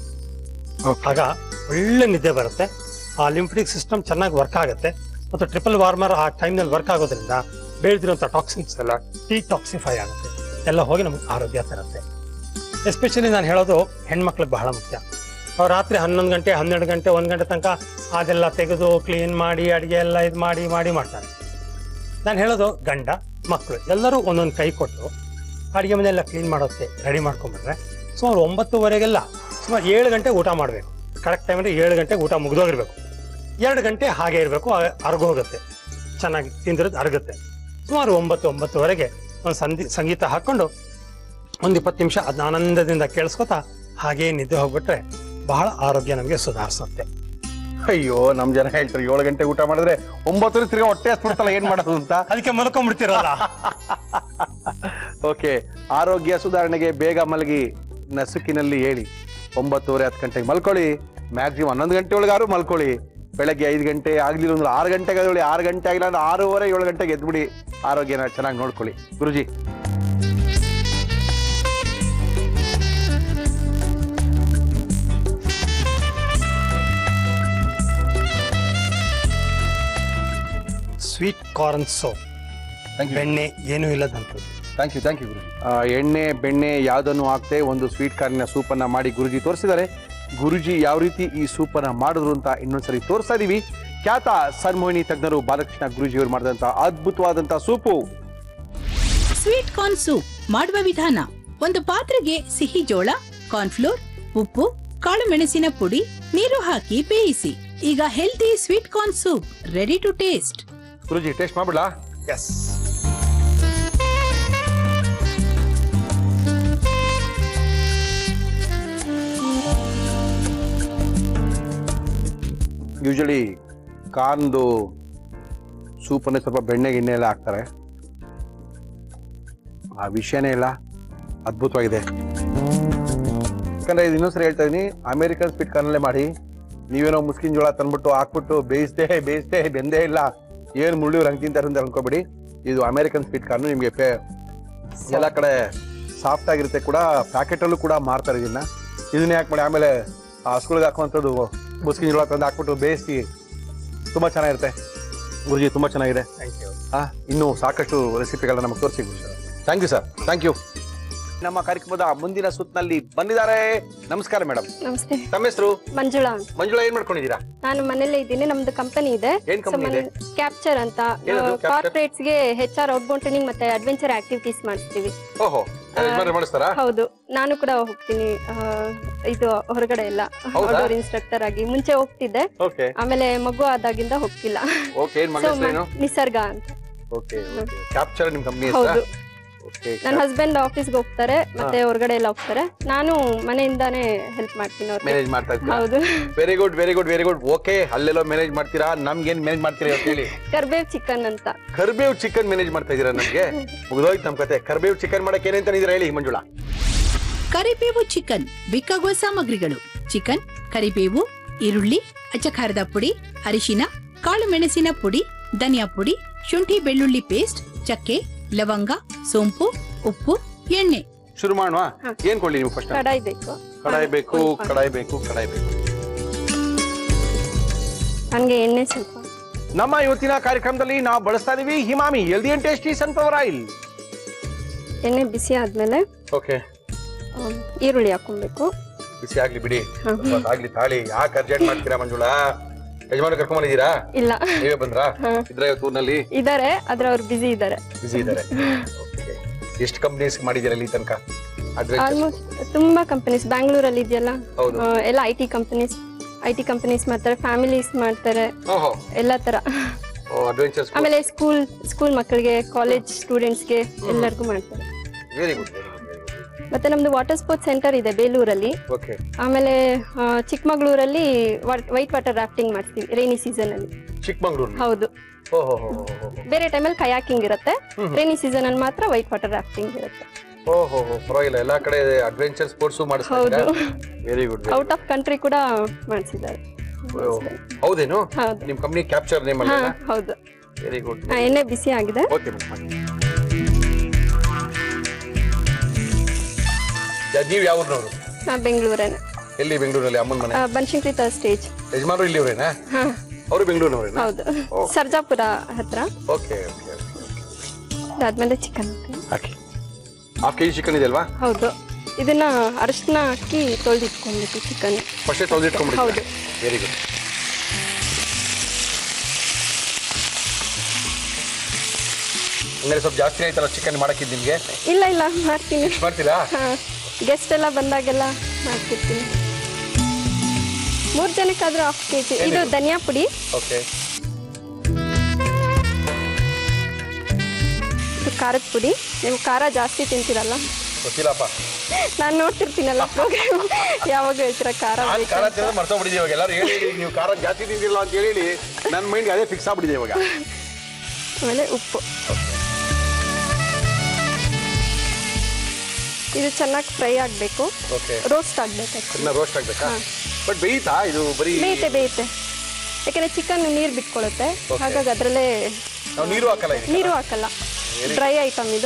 Speaker 4: ಆಗ ಒಳ್ಳೆ ನಿದ್ದೆ ಬರುತ್ತೆ ಆ ಲಿಂಫಟಿಕ್ ಸಿಸ್ಟಮ್ ಚೆನ್ನಾಗಿ ವರ್ಕ್ ಆಗುತ್ತೆ ಮತ್ತು ಟ್ರಿಪಲ್ ವಾರ್ಮರ್ ಆ ಟೈಮ್ನಲ್ಲಿ ವರ್ಕ್ ಆಗೋದ್ರಿಂದ ಬೆಳೆದಿರುವಂಥ ಟಾಕ್ಸಿನ್ಸ್ ಎಲ್ಲ ಡಿಟಾಕ್ಸಿಫೈ ಆಗುತ್ತೆ ಎಲ್ಲ ಹೋಗಿ ನಮಗೆ ಆರೋಗ್ಯ ತರುತ್ತೆ ಎಸ್ಪೆಷಲಿ ನಾನು ಹೇಳೋದು ಹೆಣ್ಮಕ್ಳಿಗೆ ಬಹಳ ಮುಖ್ಯ ಅವ್ರು ರಾತ್ರಿ ಹನ್ನೊಂದು ಗಂಟೆ ಹನ್ನೆರಡು ಗಂಟೆ ಒಂದು ಗಂಟೆ ತನಕ ಅದೆಲ್ಲ ತೆಗೆದು ಕ್ಲೀನ್ ಮಾಡಿ ಅಡುಗೆ ಎಲ್ಲ ಇದು ಮಾಡಿ ಮಾಡಿ ಮಾಡ್ತಾರೆ ನಾನು ಹೇಳೋದು ಗಂಡ ಮಕ್ಕಳು ಎಲ್ಲರೂ ಒಂದೊಂದು ಕೈ ಕೊಟ್ಟು ಅಡುಗೆ ಮನೆಯೆಲ್ಲ ಕ್ಲೀನ್ ಮಾಡೋಕ್ಕೆ ರೆಡಿ ಮಾಡ್ಕೊಂಡ್ಬಿಟ್ರೆ ಸುಮಾರು ಒಂಬತ್ತುವರೆಗೆಲ್ಲ ಸುಮಾರು ಏಳು ಗಂಟೆ ಊಟ ಮಾಡಬೇಕು ಕರೆಕ್ಟ್ ಟೈಮಲ್ಲಿ ಏಳು ಗಂಟೆಗೆ ಊಟ ಮುಗಿದೋಗಿರ್ಬೇಕು ಎರಡು ಗಂಟೆ ಹಾಗೆ ಇರಬೇಕು ಅರ್ಗೋಗುತ್ತೆ ಚೆನ್ನಾಗಿ ತಿಂದಿರೋದು ಅರಗುತ್ತೆ ಸುಮಾರು ಒಂಬತ್ತು ಒಂಬತ್ತುವರೆಗೆ ಒಂದು ಸಂಧಿ ಸಂಗೀತ ಹಾಕ್ಕೊಂಡು ಒಂದು ಇಪ್ಪತ್ತು ನಿಮಿಷ ಅದನ್ನ ಆನಂದದಿಂದ ಕೇಳಿಸ್ಕೊತಾ ಹಾಗೇ ನಿದ್ದೆ ಹೋಗ್ಬಿಟ್ರೆ ಬಹಳ ಆರೋಗ್ಯ ನಮಗೆ ಸುಧಾರಿಸುತ್ತೆ
Speaker 1: ಅಯ್ಯೋ ನಮ್ ಜನ ಹೇಳ್ತಾರೆ ಏಳು ಗಂಟೆ ಊಟ ಮಾಡಿದ್ರೆ ಒಂಬತ್ತು ತಿರ್ಗಾ ಹೊಟ್ಟೆ ಹಸ್ಬಿಡ್ತಲ್ಲ ಏನ್ ಮಾಡೋದು ಅಂತ
Speaker 4: ಅದಕ್ಕೆ ಮಲ್ಕೊಂಡ್ಬಿಡ್ತೀರಲ್ಲ
Speaker 1: ಓಕೆ ಆರೋಗ್ಯ ಸುಧಾರಣೆಗೆ ಬೇಗ ಮಲಗಿ ನಸುಕಿನಲ್ಲಿ ಹೇಳಿ ಒಂಬತ್ತುವರೆ ಹತ್ತು ಗಂಟೆಗೆ ಮಲ್ಕೊಳ್ಳಿ ಮ್ಯಾಕ್ಸಿಮಮ್ ಹನ್ನೊಂದು ಗಂಟೆ ಒಳಗಾರು ಮಲ್ಕೊಳ್ಳಿ ಬೆಳಗ್ಗೆ ಐದು ಗಂಟೆ ಆಗ್ಲಿಲ್ಲ ಅಂದ್ರೆ ಆರು ಗಂಟೆಗೆ ಎದ್ದೇಳಿ ಆರು ಗಂಟೆ ಆಗಿಲ್ಲ ಅಂದ್ರೆ ಆರೂವರೆ ಏಳು ಗಂಟೆಗೆ ಎದ್ಬಿಡಿ ಆರೋಗ್ಯನ ಚೆನ್ನಾಗಿ ನೋಡ್ಕೊಳ್ಳಿ Guruji
Speaker 4: sweet corn soup
Speaker 1: thank you
Speaker 4: ಬೆಣ್ಣೆ ಏನೂ ಇಲ್ಲದಂಥದ್ದು
Speaker 1: thank you thank you Guruji ಆ, ಎಣ್ಣೆ ಬೆಣ್ಣೆ ಯಾವುದನ್ನು ಹಾಕ್ತೆ ಒಂದು ಸ್ವೀಟ್ ಕಾರ್ನಿನ ಸೂಪನ್ನ ಮಾಡಿ ಗುರುಜಿ ತೋರಿಸಿದ್ದಾರೆ ಗುರುಜಿ ಯಾವ ರೀತಿ ಈ ಸೂಪನ್ನ ಮಾಡಿದ್ರು ಅಂತ ಇನ್ನೊಂದ್ಸರಿ ತೋರಿಸ್ತಾ ಇದೀವಿ ಖ್ಯಾತ ಸನ್ಮೋಹಿನಿ ತಜ್ಞರು ಬಾಲಕೃಷ್ಣ ಗುರುಜಿಯವರು ಮಾಡಿದಂತ ಅದ್ಭುತವಾದಂತ ಸೂಪು
Speaker 3: ಸ್ವೀಟ್ ಕಾರ್ನ್ ಸೂಪ್ ಮಾಡುವ ವಿಧಾನ ಒಂದು ಪಾತ್ರೆಗೆ ಸಿಹಿ ಜೋಳ ಕಾರ್ನ್ಫ್ಲೋರ್ ಉಪ್ಪು ಕಾಳು ಮೆಣಸಿನ ಪುಡಿ ನೀರು ಹಾಕಿ ಬೇಯಿಸಿ ಈಗ healthy sweet corn soup ready to taste
Speaker 1: Guruji taste ಮಾಡ್ಬಿಡ್ಲಾ
Speaker 4: ಎಸ್
Speaker 1: ಯೂಶಲಿ ಕಾರ್ನ್ದು ಸೂಪನ್ನೇ ಸ್ವಲ್ಪ ಬೆಣ್ಣೆ ಗಿಣ್ಣೆ ಎಲ್ಲ ಹಾಕ್ತಾರೆ ಆ ವಿಷಯನೇ ಇಲ್ಲ ಅದ್ಭುತವಾಗಿದೆ ಯಾಕಂದ್ರೆ ಇದು ಇನ್ನೊಂದ್ಸರಿ ಹೇಳ್ತಾ ಇದೀನಿ ಅಮೆರಿಕನ್ ಸ್ವೀಟ್ ಕಾರ್ನಲ್ಲೇ ಮಾಡಿ ನೀವೇನೋ ಮುಸ್ಕಿನ್ ಜೋಳ ತಂದ್ಬಿಟ್ಟು ಹಾಕ್ಬಿಟ್ಟು ಬೇಯಿಸ್ದೆ ಬೇಯಿಸ್ದೆ ಬೆಂದೇ ಇಲ್ಲ ಏನು ಮುಳ್ಳಿವ್ರು ಹಂಗೆ ತಿಂತಾರೆ ಅಂತ ಅನ್ಕೋಬೇಡಿ ಇದು ಅಮೆರಿಕನ್ ಸ್ವೀಟ್ ಕಾರ್ನು ನಿಮಗೆ ಪೇ ಎಲ್ಲ ಕಡೆ ಸಾಫ್ಟ್ ಆಗಿರುತ್ತೆ ಕೂಡ ಪ್ಯಾಕೆಟಲ್ಲೂ ಕೂಡ ಮಾರ್ತಾರೆ ಇದನ್ನ ಇದನ್ನ ಯಾಕೆ ಮಾಡಿ ಆಮೇಲೆ ಆ ಸ್ಕೂಲ್ಗೆ ಹಾಕುವಂಥದ್ದು ಮುಸ್ಕಿನ ಜೋಳ ತಂದು ಹಾಕ್ಬಿಟ್ಟು ಬೇಯಿಸಿ ತುಂಬ ಚೆನ್ನಾಗಿರುತ್ತೆ ಗುರುಜಿ ತುಂಬ ಚೆನ್ನಾಗಿದೆ
Speaker 4: ಥ್ಯಾಂಕ್ ಯು
Speaker 1: ಆ, ಇನ್ನೂ ಸಾಕಷ್ಟು ರೆಸಿಪಿಗಳನ್ನ ನಮಗೆ ತೋರಿಸಿ thank you sir thank you ನಮ್ಮ ಕಾರ್ಯಕ್ರಮದ ಮುಂದಿನ ಸುತ್ತಿನಲ್ಲಿ ಬಂದಿದ್ದಾರೆ ನಮಸ್ಕಾರ ಮೇಡಮ್
Speaker 5: ನಮಸ್ತೆ
Speaker 1: ತಮ್ಮ ಹೆಸರು
Speaker 5: ಮಂಜುಳಾ ಅಂತ.
Speaker 1: ಮಂಜುಳಾ ಏನ್ ಮಾಡ್ಕೊಂಡಿದ್ದೀರಾ
Speaker 5: ನಾನು ಮನೇಲೆ ಇದ್ದೀನಿ ನಮ್ದು ಕಂಪನಿ ಇದೆ
Speaker 1: ಏನ್ company ಇದೆ?
Speaker 5: ಕ್ಯಾಪ್ಚರ್ ಅಂತ
Speaker 1: ಏನದು Capture?
Speaker 5: ಕಾರ್ಪೊರೇಟ್ಸ್ ಗೆ ಹೆಚ್ ಆರ್ ಔಟ್ಬೌಂಡ್ ಟ್ರೈನಿಂಗ್ ಮತ್ತೆ ಅಡ್ವೆಂಚರ್ ಆಕ್ಟಿವಿಟೀಸ್ ಮಾಡಿಸ್ತೀವಿ
Speaker 1: ಓಹೋ ಯಜಮಾನ್ರು ಮಾಡಿಸ್ತಾರಾ
Speaker 5: ಹೌದು ನಾನು ಕೂಡ ಹೋಗ್ತೀನಿ ಆ, ಇದು ಹೊರಗಡೆ ಎಲ್ಲ
Speaker 1: ಹೌದಾ?
Speaker 5: ಔಟ್ಡೋರ್ ಇನ್ಸ್ಟ್ರಕ್ಟರ್ ಆಗಿ ಮುಂಚೆ ಹೋಗ್ತಿದ್ದೆ
Speaker 1: ಓಕೆ
Speaker 5: ಆಮೇಲೆ ಮಗು ಆದಾಗಿಂದ ಹೋಗ್ತಿಲ್ಲ
Speaker 1: ಓಕೆ ಏನ್ ಮಗ
Speaker 5: So,
Speaker 1: ಹೆಸರೇನು
Speaker 5: ನಿಸರ್ಗ ಅಂತ
Speaker 1: ಓಕೆ ಕ್ಯಾಪ್ಚರ್ ನಿಮ್ ಕಂಪ್ನಿ
Speaker 5: ಹೌದು
Speaker 1: ಓಕೆ
Speaker 5: ನನ್ನ ಹಸ್ಬೆಂಡ್ ಆಫೀಸ್ಗೆ ಹೋಗ್ತಾರೆ ಮತ್ತೆ ಹೊರಗಡೆ ಎಲ್ಲ ಹೋಗ್ತಾರೆ ನಾನು ಮನೆಯಿಂದಾನೇ ಹೆಲ್ಪ್ ಮಾಡ್ತೀನಿ ಅವ್ರಿಗೆ
Speaker 1: ಮ್ಯಾನೇಜ್ ಮಾಡ್ತಾ ಇದ್ದೀರಾ
Speaker 5: ಹೌದು
Speaker 1: very good very good very good okay ಅಲ್ಲೆಲ್ಲೋ ಮ್ಯಾನೇಜ್ ಮಾಡ್ತೀರಾ ನಮ್ಗೇನ್ ಮ್ಯಾನೇಜ್ ಮಾಡ್ತೀರಾ ಅಂತ ಹೇಳಿ
Speaker 5: ಕರ್ಬೇವ್ ಚಿಕನ್ ಅಂತ
Speaker 1: ಕರ್ಬೇವ್ ಚಿಕನ್ ಮ್ಯಾನೇಜ್ ಮಾಡ್ತಾ ಇದೀರಾ ನಮ್ಗೆ ಮುಗ್ದೋಯ್ತು ನಮ್ ಕತೆ ಕರ್ಬೇವ್ ಚಿಕನ್ ಮಾಡಕ್ಕೆ ಏನೇನ್ ತಂದಿದ್ದೀರಾ ಹೇಳಿ ಮಂಜುಳಾ
Speaker 3: ಕರಿಬೇವು ಚಿಕನ್ ಬೇಕಾಗುವ ಸಾಮಗ್ರಿಗಳು ಚಿಕನ್ ಕರಿಬೇವು ಈರುಳ್ಳಿ ಅಚ್ಚಖಾರದ ಪುಡಿ ಅರಿಶಿನ ಕಾಳು ಮೆಣಸಿನ ಪುಡಿ ಧನಿಯಾ ಪುಡಿ ಶುಂಠಿ ಬೆಳ್ಳುಳ್ಳಿ ಪೇಸ್ಟ್ ಚಕ್ಕೆ ಲವಂಗ ಸೋಂಪು ಉಪ್ಪು ಎಣ್ಣೆ
Speaker 1: ಶುರು ಮಾಡುವ
Speaker 5: ಹಾ.
Speaker 1: ಏನ್ ಕೊಡ್ಲಿ ನೀವು ಫಸ್ಟ್
Speaker 5: ಕಡಾಯಿ ಬೇಕು
Speaker 1: ಕಡಾಯಿ ಬೇಕು ಕಡಾಯಿ ಬೇಕು ಕಡಾಯಿ ಬೇಕು
Speaker 5: ಹಂಗೆ ಎಣ್ಣೆ ಸ್ವಲ್ಪ
Speaker 1: ನಮ್ಮ ಇವತ್ತಿನ ಕಾರ್ಯಕ್ರಮದಲ್ಲಿ ನಾವು ಬಳಸ್ತಾ ಇದೀವಿ ಹಿಮಾಮಿ healthy and tasty sunflower oil
Speaker 5: ಎಣ್ಣೆ ಬಿಸಿ ಆದ್ಮೇಲೆ
Speaker 1: ಓಕೆ
Speaker 5: ಆ, ಈರುಳ್ಳಿ ಹಾಕೊಬೇಕು
Speaker 1: ಬಿಸಿ ಆಗ್ಲಿ ಬಿಡಿ
Speaker 5: ಹಾ.
Speaker 1: ಸ್ವಲ್ಪ ಆಗ್ಲಿ ತಾಳಿ ಯಾಕೆ ಅರ್ಜೆಂಟ್ ಮಾಡ್ತೀರಾ ಮಂಜುಳಾ ಯಜಮಾನ ಕರ್ಕೊಂಡ್ ಬಂದಿದ್ದೀರಾ
Speaker 5: ಇಲ್ಲ
Speaker 1: ನೀವೇ ಬಂದ್ರಾ
Speaker 5: ಹಾ.
Speaker 1: ಇದ್ರೆ ಇವತ್ತು ಊರ್ನಲ್ಲಿ
Speaker 5: ಇದಾರೆ ಆದ್ರೆ ಅವ್ರು ಬಿಸಿ ಇದಾರೆ
Speaker 1: ಬಿಸಿ ಇದ್ದಾರೆ ಎಷ್ಟು ಕಂಪ್ನೀಸ್ ಮಾಡಿದ್ದೀರಾ ಇಲ್ಲಿ ತನಕ ಅಡ್ವೆಂಚರ್
Speaker 5: ಆಲ್ಮೋಸ್ಟ್ ತುಂಬಾ ಕಂಪನೀಸ್ ಬ್ಯಾಂಗ್ಳೂರಲ್ಲಿ ಇದೆಯಲ್ಲ
Speaker 1: ಹೌದು.
Speaker 5: ಆ, ಎಲ್ಲ I T companies I T companies ಮಾಡ್ತಾರೆ ಫ್ಯಾಮಿಲೀಸ್ ಮಾಡ್ತಾರೆ
Speaker 1: ಓಹೋ
Speaker 5: ಎಲ್ಲ ತರ
Speaker 1: ಅಡ್ವೆಂಚರ್ಸ್
Speaker 5: ಆಮೇಲೆ ಸ್ಕೂಲ್ ಸ್ಕೂಲ್ ಮಕ್ಕಳಿಗೆ ಕಾಲೇಜ್ ಸ್ಟೂಡೆಂಟ್ಸ್ಗೆ ಎಲ್ಲರಿಗೂ ಮಾಡ್ತಾರೆ
Speaker 1: very good very good very good
Speaker 5: ಮತ್ತೆ ನಮ್ದು ವಾಟರ್ ಸ್ಪೋರ್ಟ್ಸ್ ಸೆಂಟರ್ ಇದೆ ಬೇಲೂರಲ್ಲಿ
Speaker 1: ಓಕೆ
Speaker 5: ಆಮೇಲೆ ಆ, ಚಿಕ್ಕಮಗಳೂರಲ್ಲಿ ವೈಟ್ ವಾಟರ್ ರಾಫ್ಟಿಂಗ್ ಮಾಡ್ತೀವಿ ರೈನಿ ಸೀಸನ್ ಅಲ್ಲಿ
Speaker 1: ಚಿಕ್ಕಮಂಗ್ಳೂರು
Speaker 5: ಹೌದು
Speaker 1: ಓಹೋ
Speaker 5: ಬೇರೆ ಟೈಮಲ್ಲಿ ಕಯಾಕಿಂಗ್ ಇರುತ್ತೆ ರೈನಿ ಸೀಸನ್ ಅಲ್ಲಿ ಮಾತ್ರ ವೈಟ್ ವಾಟರ್ ರಾಫ್ಟಿಂಗ್ ಇರುತ್ತೆ
Speaker 1: ಓಹೋ ಪರವಾಗಿಲ್ಲ ಎಲ್ಲಾ ಕಡೆ ಅಡ್ವೆಂಚರ್ ಸ್ಪೋರ್ಟ್ಸ್ ಮಾಡಿಸ್ತಾ
Speaker 5: ಹೌದು
Speaker 1: very good
Speaker 5: out of country ಕೂಡ ಮಾಡಿಸಿದ್ದಾರೆ
Speaker 1: ಹೌದೇನು
Speaker 5: ಹೌದು
Speaker 1: ನಿಮ್ ಕಂಪ್ನಿ ಕ್ಯಾಪ್ಚರ್ ನೇಮ್
Speaker 5: ಹಾ
Speaker 1: ಅಲ್ಲ
Speaker 5: ಹೌದು
Speaker 1: ವೆರಿ ಗುಡ್
Speaker 5: ಆ, ಎಣ್ಣೆ ಬಿಸಿ ಆಗಿದೆ
Speaker 1: ಓಕೆ ನೀವು ಯಾವ ಊರ್ನವರು
Speaker 5: ನಾ ಬೆಂಗಳೂರೇನೆ
Speaker 1: ಎಲ್ಲಿ ಬೆಂಗಳೂರಲ್ಲಿ ಅಮ್ಮನ ಮನೆ
Speaker 5: ಬನಶಂಕರಿ ತ ಸ್ಟೇಜ್
Speaker 1: ಯಜಮಾನರು ಇಲ್ಲಿ ಅವರೇನಾ
Speaker 5: ಹಾ
Speaker 1: ಅವರು ಬೆಂಗಳೂರಿನವರೇನಾ
Speaker 5: ಹೌದು ಸರ್ಜಾಪುರ ಹತ್ರ
Speaker 1: ಓಕೆ ಓಕೆ
Speaker 5: ಅದಾದ್ಮೇಲೆ ಚಿಕನ್
Speaker 1: ಹಾಕಿ ಹಾಫ್ ಕೆ ಜಿ ಚಿಕನ್ ಇದೆ ಅಲ್ವಾ
Speaker 5: ಹೌದು ಇದನ್ನ ಅರಿಶಿನ ಹಾಕಿ ತೊಳೆದಿಟ್ಕೊಂಡ್ಬಿಟ್ಟು ಚಿಕನ್
Speaker 1: ಫಸ್ಟೇ ತೊಳೆದಿಟ್ಕೊಂಡ್ಬಿಡಿ
Speaker 5: ಹೌದು.
Speaker 1: ವೆರಿ ಗುಡ್ ಹಂಗಾರೆ ಸ್ವಲ್ಪ ಜಾಸ್ತಿ ಆಯ್ತಲ್ಲ ಚಿಕನ್ ಮಾಡಕ್ಕಿದ್ ನಿಮ್ಗೆ
Speaker 5: ಇಲ್ಲ ಇಲ್ಲ ಮಾಡ್ತೀನಿ
Speaker 1: ಮಾಡ್ತೀರಾ
Speaker 5: ಗೆಸ್ಟ್ ಎಲ್ಲ ಬಂದಾಗೆಲ್ಲ ಮಾಡ್ತಿರ್ತೀನಿ ಮೂರು ಜನಕ್ಕಾದ್ರೂ ಹಾಫ್ ಕೆ ಜಿ ಇದು ಧನಿಯಾ ಪುಡಿ
Speaker 1: ಓಕೆ
Speaker 5: ಇದು ಖಾರದ ಪುಡಿ ನೀವು ಖಾರ ಜಾಸ್ತಿ ತಿಂತೀರಲ್ಲ
Speaker 1: ಗೊತ್ತಿಲ್ಲಪ್ಪ
Speaker 5: ನಾನು ನೋಡ್ತಿರ್ತೀನಲ್ಲ ಪ್ರೋಗ್ರಾಮ್ ಯಾವಾಗ ಹೇಳ್ತೀರ ಖಾರ
Speaker 1: ನಾನು
Speaker 5: ಬೇಕಾ
Speaker 1: ಖಾರ
Speaker 5: ಅಂತ.
Speaker 1: ತಿನ್ನೋದು ಮರ್ತೋಗ್ಬಿಟ್ಟಿದೆ ಇವಾಗ ಎಲ್ಲರೂ ಹೇಳಿ ಹೇಳಿ ನೀವು ಖಾರ ಜಾಸ್ತಿ ತಿಂದಿಲ್ಲ ಅಂತ ಹೇಳಿ ನನ್ನ ಮೈಂಡ್ ಅದೇ ಫಿಕ್ಸ್ ಆಗ್ಬಿಟ್ಟಿದೆ ಇವಾಗ
Speaker 5: ಆಮೇಲೆ ಉಪ್ಪು ಇದು ಚೆನ್ನಾಗಿ ಫ್ರೈ ಆಗಬೇಕು
Speaker 1: ಓಕೆ
Speaker 5: ರೋಸ್ಟ್ ಆಗಬೇಕು
Speaker 1: ಇನ್ನ ರೋಸ್ಟ್ ಆಗ್ಬೇಕಾ ಬಟ್ ಬೇಯ್ತಾ ಇದು ಬರೀ
Speaker 5: ಬೇಯುತ್ತೆ ಬೇಯುತ್ತೆ ಯಾಕಂದ್ರೆ ಚಿಕನ್ ನೀರು ಬಿಟ್ಕೊಳ್ಳುತ್ತೆ
Speaker 1: Okay.
Speaker 5: ಹಾಗಾಗಿ ಅದರಲ್ಲೇ
Speaker 1: ನಾವು ನೀರು ಹಾಕಲ್ಲ ಇದಕ್ಕೆ
Speaker 5: ನೀರು ಹಾಕಲ್ಲ ಡ್ರೈ ಐಟಮ್ ಇದು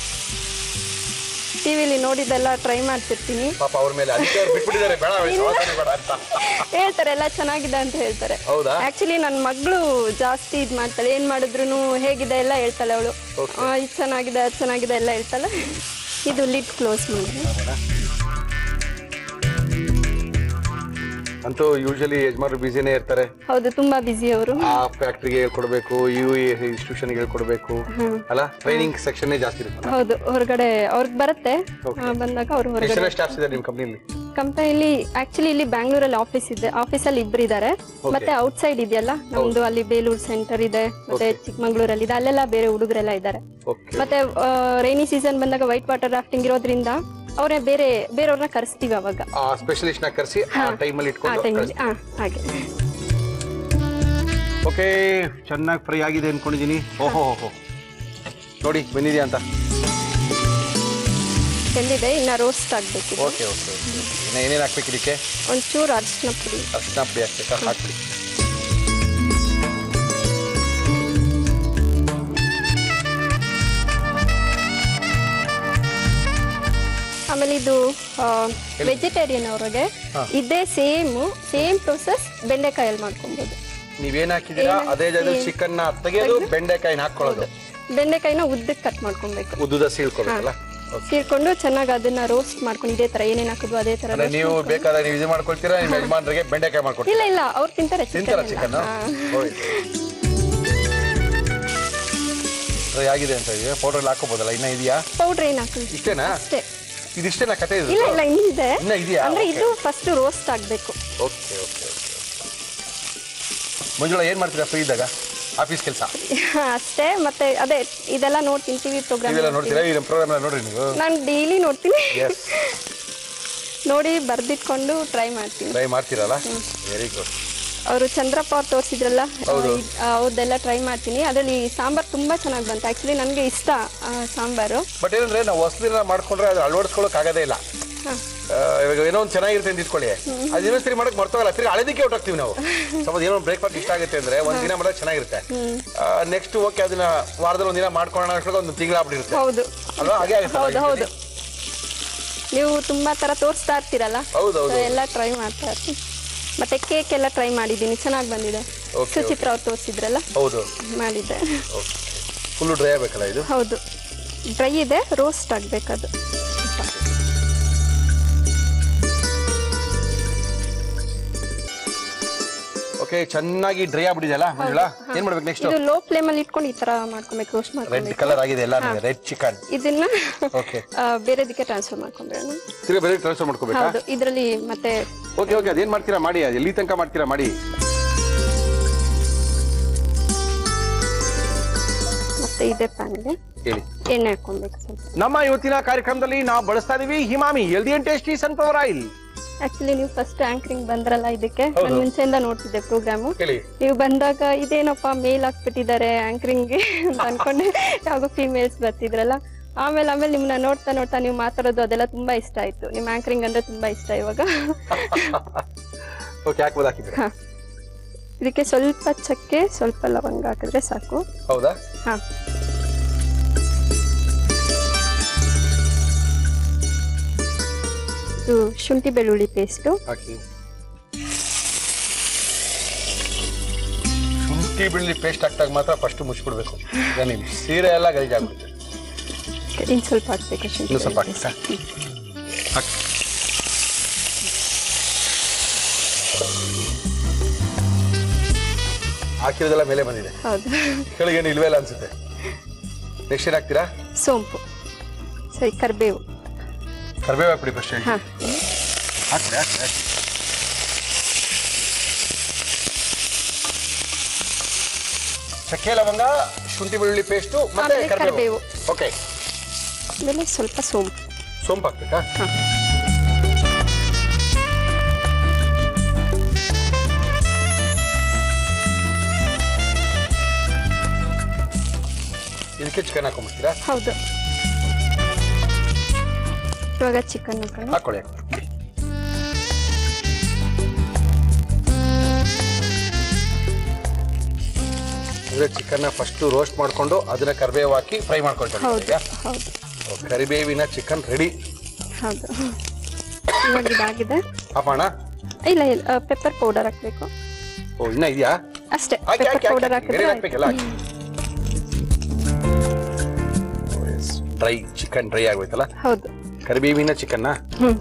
Speaker 5: ಟಿವಿಲಿ ನೋಡಿದ್ದೆಲ್ಲ ಟ್ರೈ ಮಾಡ್ತಿರ್ತೀನಿ
Speaker 1: ಪಾಪ ಅವ್ರ ಮೇಲೆ ಅದಕ್ಕೆ ಅವ್ರು ಬಿಟ್ಬಿಟ್ಟಿದ್ದಾರೆ ಬೇಡ ಅವ್ರಿಗೆ ಸಮಾಧಾನ ಬೇಡ ಅಂತ
Speaker 5: ಹೇಳ್ತಾರೆ ಎಲ್ಲ ಚೆನ್ನಾಗಿದೆ ಅಂತ ಹೇಳ್ತಾರೆ
Speaker 1: ಹೌದಾ
Speaker 5: ಆಕ್ಚುಲಿ ನನ್ನ ಮಗಳು ಜಾಸ್ತಿ ಇದು ಮಾಡ್ತಾಳೆ ಏನ್ ಮಾಡಿದ್ರು ಹೇಗಿದೆ ಎಲ್ಲ ಹೇಳ್ತಾಳೆ ಅವಳು
Speaker 1: Okay.
Speaker 5: ಇದು ಚೆನ್ನಾಗಿದೆ ಅದು ಚೆನ್ನಾಗಿದೆ ಎಲ್ಲ ಹೇಳ್ತಾಳೆ ಇದು ಲಿಡ್ ಕ್ಲೋಸ್ ಮಾಡಿ
Speaker 1: ಅಂತೂ ಯೂಶಲಿ ಯಜಮಾನ್ರು ಬ್ಯುಸಿನೇ ಇರ್ತಾರೆ
Speaker 5: ಹೌದು ತುಂಬಾ ಬಿಸಿ ಅವರು
Speaker 1: ಆ ಫ್ಯಾಕ್ಟ್ರಿಗೆ ಹೇಳ್ಕೊಡ್ಬೇಕು ಯು ಇನ್ಸ್ಟಿಟ್ಯೂಷನ್ಗೆ ಹೇಳ್ಕೊಡ್ಬೇಕು ಅಲ್ಲ ಟ್ರೈನಿಂಗ್ ಸೆಕ್ಷನ್ನೇ ಜಾಸ್ತಿ ಇರುತ್ತೆ
Speaker 5: ಹೌದು ಹೊರಗಡೆ ಅವ್ರಿಗೆ ಬರುತ್ತೆ
Speaker 1: Okay.
Speaker 5: ಆ, ಬಂದಾಗ ಅವ್ರು
Speaker 1: ಎಷ್ಟು
Speaker 5: ಹೊರಗಡೆ
Speaker 1: ಜನ ಸ್ಟಾಫ್ಸ್ ಇದೆ ನಿಮ್ಮ ಕಂಪ್ನಿಲಿ
Speaker 5: ಕಂಪನಿಲಿ ಆಕ್ಚುಲಿ ಇಲ್ಲಿ ಬ್ಯಾಂಗ್ಳೂರಲ್ಲಿ ಆಫೀಸ್ ಇದೆ ಆಫೀಸಲ್ಲಿ ಇಬ್ರು ಇದ್ದಾರೆ ಮತ್ತೆ ಔಟ್ಸೈಡ್ ಇದೆಯಲ್ಲ ನಮ್ದು ಅಲ್ಲಿ ಬೇಲೂರು ಸೆಂಟರ್ ಇದೆ ಮತ್ತೆ ಚಿಕ್ಕಮಂಗ್ಳೂರಲ್ಲಿ ಇದೆ ಅಲ್ಲೆಲ್ಲ ಬೇರೆ ಹುಡುಗರೆಲ್ಲ ಇದ್ದಾರೆ
Speaker 1: ಓಕೆ
Speaker 5: ಮತ್ತೆ ರೈನಿ ಸೀಸನ್ ಬಂದಾಗ ವೈಟ್ ವಾಟರ್ ರಾಫ್ಟಿಂಗ್ ಇರೋದ್ರಿಂದ ಅವರೇ ಬೇರೆ ಬೇರೆಯವ್ರನ್ನ ಕರೆಸ್ತೀವಿ ಅವಾಗ
Speaker 1: ಆ ಸ್ಪೆಷಲಿಸ್ಟ್ ನ ಕರೆಸಿ ಆ ಟೈಮಲ್ಲಿ
Speaker 5: ಆ
Speaker 1: ಇಟ್ಕೊಂಡು
Speaker 5: ಟೈಮಲ್ಲಿ ಹಾ ಹಾಗೆ
Speaker 1: ಓಕೆ ಚೆನ್ನಾಗಿ ಫ್ರೈ ಆಗಿದೆ ಅನ್ಕೊಂಡಿದ್ದೀನಿ ಓಹೋ ಓಹೋ ನೋಡಿ ಬಂದಿದೆಯಾ ಅಂತ
Speaker 5: ಚೆಂದಿದೆ ಇನ್ನ ರೋಸ್ಟ್ ಆಗ್ಬೇಕು
Speaker 1: ಓಕೆ ಓಕೆ ಓಕೆ ಇನ್ನು ಏನೇನು ಹಾಕ್ಬೇಕು ಇದಕ್ಕೆ
Speaker 5: ಒಂಚೂರು ಅರಿಶಿನ ಪುಡಿ
Speaker 1: ಅರ್ಶಿನ ಪುಡಿ ಹಾಕ್ಬೇಕಾ ಹಾಕ್ಬಿಡಿ
Speaker 5: ಆಮೇಲೆ ಇದು ವೆಜಿಟೇರಿಯನ್ ಅವ್ರಿಗೆ ಇದೇ ಸೇಮ್ ಸೇಮ್ ಪ್ರೊಸೆಸ್ ಬೆಂಡೆಕಾಯಲ್ಲಿ ಮಾಡ್ಕೊಬೋದು
Speaker 1: ನೀವೇನ್ ಹಾಕಿದ್ದೀರಾ
Speaker 5: ಏನ್
Speaker 1: ಅದೇ ಜಾಗದಲ್ಲಿ
Speaker 5: ಹಾಕಿ-
Speaker 1: ಚಿಕನ್ ನ ತೆಗೆದು ಬೆಂಡೆಕಾಯಿನ ಹಾಕೊಳ್ಳೋದು
Speaker 5: ಬೆಂಡೆಕಾಯಿನ ಉದ್ದಕ್ಕೆ ಕಟ್ ಮಾಡ್ಕೊಬೇಕು
Speaker 1: ಉದ್ದುದ ಸೀಳ್ಕೊಬೇಕಲ್ಲ
Speaker 5: ಸೀರ್ಕೊಂಡು ಚೆನ್ನಾಗಿ ಅದನ್ನ ರೋಸ್ಟ್ ಮಾಡ್ಕೊಂಡು ಇದೇ ತರ ಏನೇನ್ ಹಾಕಿದ್ವು ಅದೇ ತರ
Speaker 1: ಅಂದ್ರೆ
Speaker 5: roast
Speaker 1: ನೀವು
Speaker 5: ಮಾಡ್ಕೊಂಡು-
Speaker 1: ಬೇಕಾದ್ರೆ ನೀವು ಇದು ಮಾಡ್ಕೊಳ್ತೀರಾ ನಿಮ್ಮ ಯಜಮಾನ್ರಿಗೆ ಬೆಂಡೆಕಾಯಿ ಮಾಡ್ಕೊಡ್ತೀರಾ
Speaker 5: ಇಲ್ಲ ಇಲ್ಲ ಅವ್ರು ತಿಂತಾರೆ
Speaker 1: ತಿಂತಾರ
Speaker 5: ಚಿಕನ್
Speaker 1: ಚಿಕನ್ ಫ್ರೈ ಆಗಿದೆ ಅಂತ ಇದೆ ಪೌಡರ್ ಹಾಕೋಬೋದಲ್ಲ ಇನ್ನ ಇದೆಯಾ
Speaker 5: ಪೌಡ್ರ್ ಏನ್ ಹಾಕಿ
Speaker 1: ಇಷ್ಟೇನಾ
Speaker 5: ಅಷ್ಟೇ
Speaker 1: ಇದಿಷ್ಟೇನಾ ಕತೆ ಇದು
Speaker 5: ಇಲ್ಲ ಇಲ್ಲ ಇನ್ನಿದೆ
Speaker 1: ಇನ್ನ ಇದೆಯಾ
Speaker 5: ಅಂದ್ರೆ ಇದು ಫಸ್ಟ್ ರೋಸ್ಟ್ ಆಗ್ಬೇಕು
Speaker 1: ಓಕೆ ಓಕೆ ಓಕೆ ಮಂಜುಳಾ ಏನ್ ಮಾಡ್ತೀರಾ ಫ್ರೀ ಇದ್ದಾಗ ಆಫೀಸ್ ಕೆಲಸ
Speaker 5: ಅಷ್ಟೇ ಮತ್ತೆ ಅದೇ ಇದೆಲ್ಲ ನೋಡ್ತೀನಿ ಟಿವಿ ಪ್ರೋಗ್ರಾಮ್
Speaker 1: ನೀವೆಲ್ಲ ನೋಡ್ತೀರಾ ಈ ನಮ್ಮ ಪ್ರೋಗ್ರಾಮ್ ಎಲ್ಲ ನೋಡ್ರಿ ನೀವು
Speaker 5: ನಾನು ಡೈಲಿ ನೋಡ್ತೀನಿ
Speaker 1: ಎಸ್
Speaker 5: ನೋಡಿ ಬರ್ದಿಟ್ಕೊಂಡು ಟ್ರೈ ಮಾಡ್ತೀನಿ
Speaker 1: ಟ್ರೈ ಮಾಡ್ತೀರಲ್ಲ ವೆರಿ ಗುಡ್
Speaker 5: ಅವರು ಚಂದ್ರಪ್ಪ ಅವ್ರು ತೋರಿಸಿದ್ರಲ್ಲ ಅವ್ರದ್ದೆಲ್ಲ ಟ್ರೈ ಮಾಡ್ತೀನಿ ಅದರಲ್ಲಿ ಸಾಂಬಾರ್ ತುಂಬಾ ಚೆನ್ನಾಗಿ ಬಂತು ಆಕ್ಚುಲಿ ನನಗೆ ಇಷ್ಟ ಆ, ಸಾಂಬಾರು
Speaker 1: ಬಟ್ ಏನಂದ್ರೆ ನಾವು ಹೊಸದಿನ ಮಾಡ್ಕೊಂಡ್ರೆ ಅದು ಅಳವಡಿಸ್ಕೊಳ್ಳೋಕೆ ಆಗೋದೇ ಇಲ್ಲ
Speaker 5: ಹಾ.
Speaker 1: ಆ, ಇವಾಗ ಏನೋ ಒಂದು ಚೆನ್ನಾಗಿರುತ್ತೆ ಅಂತ ಇಟ್ಕೊಳ್ಳಿ ಅದು ಇನ್ನೊಂದು ಸರಿ ಮಾಡಕ್ ಮರ್ತೋಗಲ್ಲ ತಿರ್ಗಿ ಹಳೆದಕ್ಕೆ ಹೊಟ್ಟೋಗ್ತೀವಿ ನಾವು ಸಪೋಸ್ ಏನೋ ಬ್ರೇಕ್ಫಾಸ್ಟ್ ಇಷ್ಟ ಆಗುತ್ತೆ ಅಂದ್ರೆ ಒಂದ್ ದಿನ ಮಾಡೋದು ಚೆನ್ನಾಗಿರುತ್ತೆ ನೆಕ್ಸ್ಟ್ ಓಕೆ ಅದನ್ನ ವಾರದಲ್ಲಿ ಒಂದಿನ ಮಾಡ್ಕೊಳ್ಳೋಣ ಅಷ್ಟೊಳಗೆ ಒಂದು ತಿಂಗಳಾಗ್ಬಿಟ್ಟಿರುತ್ತೆ
Speaker 5: ಹೌದು
Speaker 1: ಅಲ್ವಾ ಹಾಗೆ ಆಗುತ್ತೆ
Speaker 5: ಹೌದು ಹೌದು ನೀವು ತುಂಬಾ ತರ ತೋರಿಸ್ತಾ ಇರ್ತೀರಲ್ಲ
Speaker 1: ಹೌದು ಹೌದು
Speaker 5: So, ಎಲ್ಲ ಟ್ರೈ ಮಾಡ್ತಾ ಇರ್ತೀನಿ ಮತ್ತೆ ಕೇಕ್ ಎಲ್ಲ ಟ್ರೈ ಮಾಡಿದ್ದೀನಿ ಚೆನ್ನಾಗಿ ಬಂದಿದೆ
Speaker 1: Okay,
Speaker 5: ಸುಚಿತ್ರ ಅವ್ರು ತೋರಿಸಿದ್ರಲ್ಲ
Speaker 1: ಹೌದು
Speaker 5: ಮಾಡಿದ್ದೆ
Speaker 1: ಫುಲ್ಲು ಡ್ರೈ ಆಗಬೇಕಲ್ಲ ಇದು
Speaker 5: ಹೌದು ಡ್ರೈ ಇದೆ ರೋಸ್ಟ್ ಆಗ್ಬೇಕದು
Speaker 1: ಓಕೆ ಚೆನ್ನಾಗಿ ಡ್ರೈ ಆಗ್ಬಿಟ್ಟಿದೆಯಲ್ಲ ಮಂಜುಳಾ ಏನ್ ಮಾಡ್ಬೇಕು ನೆಕ್ಸ್ಟ್
Speaker 5: ಇದು ಲೋ ಫ್ಲೇಮ್ ಅಲ್ಲಿ ಇಟ್ಕೊಂಡು ಈ ತರ ಮಾಡ್ಕೊಬೇಕು ರೋಸ್ಟ್
Speaker 1: ರೆಡ್
Speaker 5: ಮಾಡ್ಕೊಬೇಕು
Speaker 1: ಕಲರ್ ಆಗಿದೆ ಎಲ್ಲ ರೆಡ್ ಚಿಕನ್
Speaker 5: ಇದನ್ನ
Speaker 1: ಓಕೆ
Speaker 5: ಆ, ಬೇರೆದಕ್ಕೆ ಟ್ರಾನ್ಸ್ಫರ್ ಮಾಡ್ಕೊಂಡ್ಬೇಡ
Speaker 1: ತಿರ್ಗಿ ಬೇರೆ ಟ್ರಾನ್ಸ್ಫರ್ ಮಾಡ್ಕೋಬೇಕಾ
Speaker 5: ಹೌದು ಇದರಲ್ಲಿ ಮತ್ತೆ
Speaker 1: ಓಕೆ ಓಕೆ ಅದೇನ್ ಮಾಡ್ತೀರಾ ಮಾಡಿ ಅದು ಎಲ್ಲಿ ತನಕ ಮಾಡ್ತೀರಾ ಮಾಡಿ
Speaker 5: ಮತ್ತೆ ಇದೇ ಪ್ಯಾನ್ಗೆ
Speaker 1: ಹೇಳಿ
Speaker 5: ಎಣ್ಣೆ ಹಾಕೊಬೇಕು ಸ್ವಲ್ಪ
Speaker 1: ನಮ್ಮ ಇವತ್ತಿನ ಕಾರ್ಯಕ್ರಮದಲ್ಲಿ ನಾವು ಬಳಸ್ತಾ ಇದೀವಿ ಹಿಮಾಮಿ healthy and tasty sunflower oil
Speaker 5: actually ನೀವು ಫಸ್ಟ್ ಆಂಕರಿಂಗ್ ಬಂದ್ರಲ್ಲ ಇದಕ್ಕೆ
Speaker 1: ಹೌದು.
Speaker 5: ನಾನು ಮುಂಚೆಯಿಂದ ನೋಡ್ತಿದ್ದೆ ಪ್ರೋಗ್ರಾಮು
Speaker 1: ಹೇಳಿ
Speaker 5: ನೀವು ಬಂದಾಗ ಇದೇನಪ್ಪ ಮೇಲ್ ಹಾಕ್ಬಿಟ್ಟಿದ್ದಾರೆ ಆಂಕರಿಂಗ್ಗೆ ಅಂತ ಅನ್ಕೊಂಡೆ ಯಾವಾಗ ಫಿಮೇಲ್ಸ್ ಬರ್ತಿದ್ರಲ್ಲ ಆಮೇಲೆ ಆಮೇಲೆ ನಿಮ್ಮನ್ನ ನೋಡ್ತಾ ನೋಡ್ತಾ ನೀವು ಮಾತಾಡೋದು ಅದೆಲ್ಲ ತುಂಬಾ ಇಷ್ಟ ಆಯ್ತು ನಿಮ್ಮ ಆಂಕರಿಂಗ್ ಅಂದ್ರೆ ತುಂಬಾ ಇಷ್ಟ ಇವಾಗ
Speaker 1: ಓಕೆ ಹಾಕ್ಬೋದು ಹಾಕಿದ್ರೆ
Speaker 5: ಹಾ. ಇದಕ್ಕೆ ಸ್ವಲ್ಪ ಚಕ್ಕೆ ಸ್ವಲ್ಪ ಲವಂಗ ಹಾಕಿದ್ರೆ ಸಾಕು
Speaker 1: ಹೌದಾ
Speaker 5: ಹಾ ಇದು ಶುಂಠಿ ಬೆಳ್ಳುಳ್ಳಿ ಪೇಸ್ಟು
Speaker 1: ಹಾಕಿ ಶುಂಠಿ ಬೆಳ್ಳಿ ಪೇಸ್ಟ್ ಹಾಕ್ದಾಗ ಮಾತ್ರ ಫಸ್ಟ್ ಮುಚ್ಚಿಬಿಡ್ಬೇಕು ಈಗ ನಿಮ್ ಸೀರೆ ಎಲ್ಲ ಗಲೀಜಾಗ್ಬಿಡುತ್ತೆ
Speaker 5: ಇನ್ನು ಸ್ವಲ್ಪ ಹಾಕ್ಬೇಕು ಶುಂಠಿ
Speaker 1: ಇನ್ನೂ ಸ್ವಲ್ಪ
Speaker 5: ಬೆಳ್ಳುಳ್ಳಿ
Speaker 1: ಹಾಕ್ತಾ ಹಾಕಿ ಹಾಕಿರೋದೆಲ್ಲ ಮೇಲೆ ಬಂದಿದೆ
Speaker 5: ಹೌದು
Speaker 1: ಕೆಳಗೇನು ಇಲ್ವೇ ಇಲ್ಲ ಅನ್ಸುತ್ತೆ ನೆಕ್ಸ್ಟ್ ಏನ್ ಹಾಕ್ತೀರಾ
Speaker 5: ಸೋಂಪು ಸರಿ ಕರಿಬೇವು
Speaker 1: ಕರಿಬೇವು ಹಾಕ್ಬಿಡಿ ಫಸ್ಟ್ ಹೇಳಿ
Speaker 5: ಹಾ
Speaker 1: ಹಾಕ್ರಿ ಹಾಕ್ರಿ ಹಾಕ್ರಿ ಚಕ್ಕೆ ಲವಂಗ ಶುಂಠಿ ಬೆಳ್ಳುಳ್ಳಿ ಪೇಸ್ಟು ಮತ್ತೆ
Speaker 5: ಆಮೇಲೆ
Speaker 1: ಕರಿಬೇವು
Speaker 5: ಕರಿಬೇವು.
Speaker 1: ಓಕೆ
Speaker 5: ಆಮೇಲೆ ಸ್ವಲ್ಪ ಸೋಂಪು
Speaker 1: ಸೋಂಪು ಹಾಕ್ಬೇಕಾ
Speaker 5: ಹಾ.
Speaker 1: ಇದಕ್ಕೆ ಚಿಕನ್ ಹಾಕೊಂಡ್ಬಿಡ್ತೀರಾ
Speaker 5: ಹೌದು ಇವಾಗ ಚಿಕನ್ ಹಾಕೋಣ
Speaker 1: ಹಾಕೊಳ್ಳಿ ಹಾಕೊಳ್ಳಿ. ಅಂದ್ರೆ ಚಿಕನ್ನ ಫಸ್ಟ್ ರೋಸ್ಟ್ ಮಾಡ್ಕೊಂಡು ಅದನ್ನ ಕರಿಬೇವು ಹಾಕಿ ಫ್ರೈ ಮಾಡ್ಕೊಳ್ತಾರೆ
Speaker 5: ಹೌದು
Speaker 1: ಈಗ
Speaker 5: ಹೌದು
Speaker 1: ಕರಿಬೇವಿನ ಚಿಕನ್ ರೆಡಿ
Speaker 5: ಹೌದು ಇವಾಗ ಇದಾಗಿದೆ
Speaker 1: ಹಾಕೋಣ
Speaker 5: ಇಲ್ಲ ಇಲ್ಲ ಪೆಪ್ಪರ್ ಪೌಡರ್ ಹಾಕ್ಬೇಕು
Speaker 1: ಓ ಇನ್ನ ಇದೆಯಾ
Speaker 5: ಅಷ್ಟೇ
Speaker 1: ಹಾಕಿ
Speaker 5: ಪೆಪ್ಪರ್
Speaker 1: ಹಾಕಿ
Speaker 5: ಪೌಡರ್
Speaker 1: ಹಾಕಿ ಬೇರೆ
Speaker 5: ಹಾಕಿದ್ರೆ
Speaker 1: ಹಾಕ್ಬೇಕಲ್ಲ ಹಾಕಿ ಡ್ರೈ ಚಿಕನ್ ಡ್ರೈ ಆಗೋಯ್ತಲ್ಲ
Speaker 5: ಹೌದು
Speaker 1: ಕರಿಬೇವಿನ ಚಿಕನ್ನ
Speaker 5: ಹ್ಮ್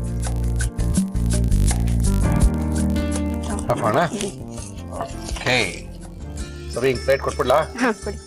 Speaker 1: ಹಾಕೋಣ ಓಕೆ ಸರ್ವಿಂಗ್ ಪ್ಲೇಟ್ ಕೊಟ್ಬಿಡ್ಲಾ
Speaker 5: ಹಾ ಕೊಡಿ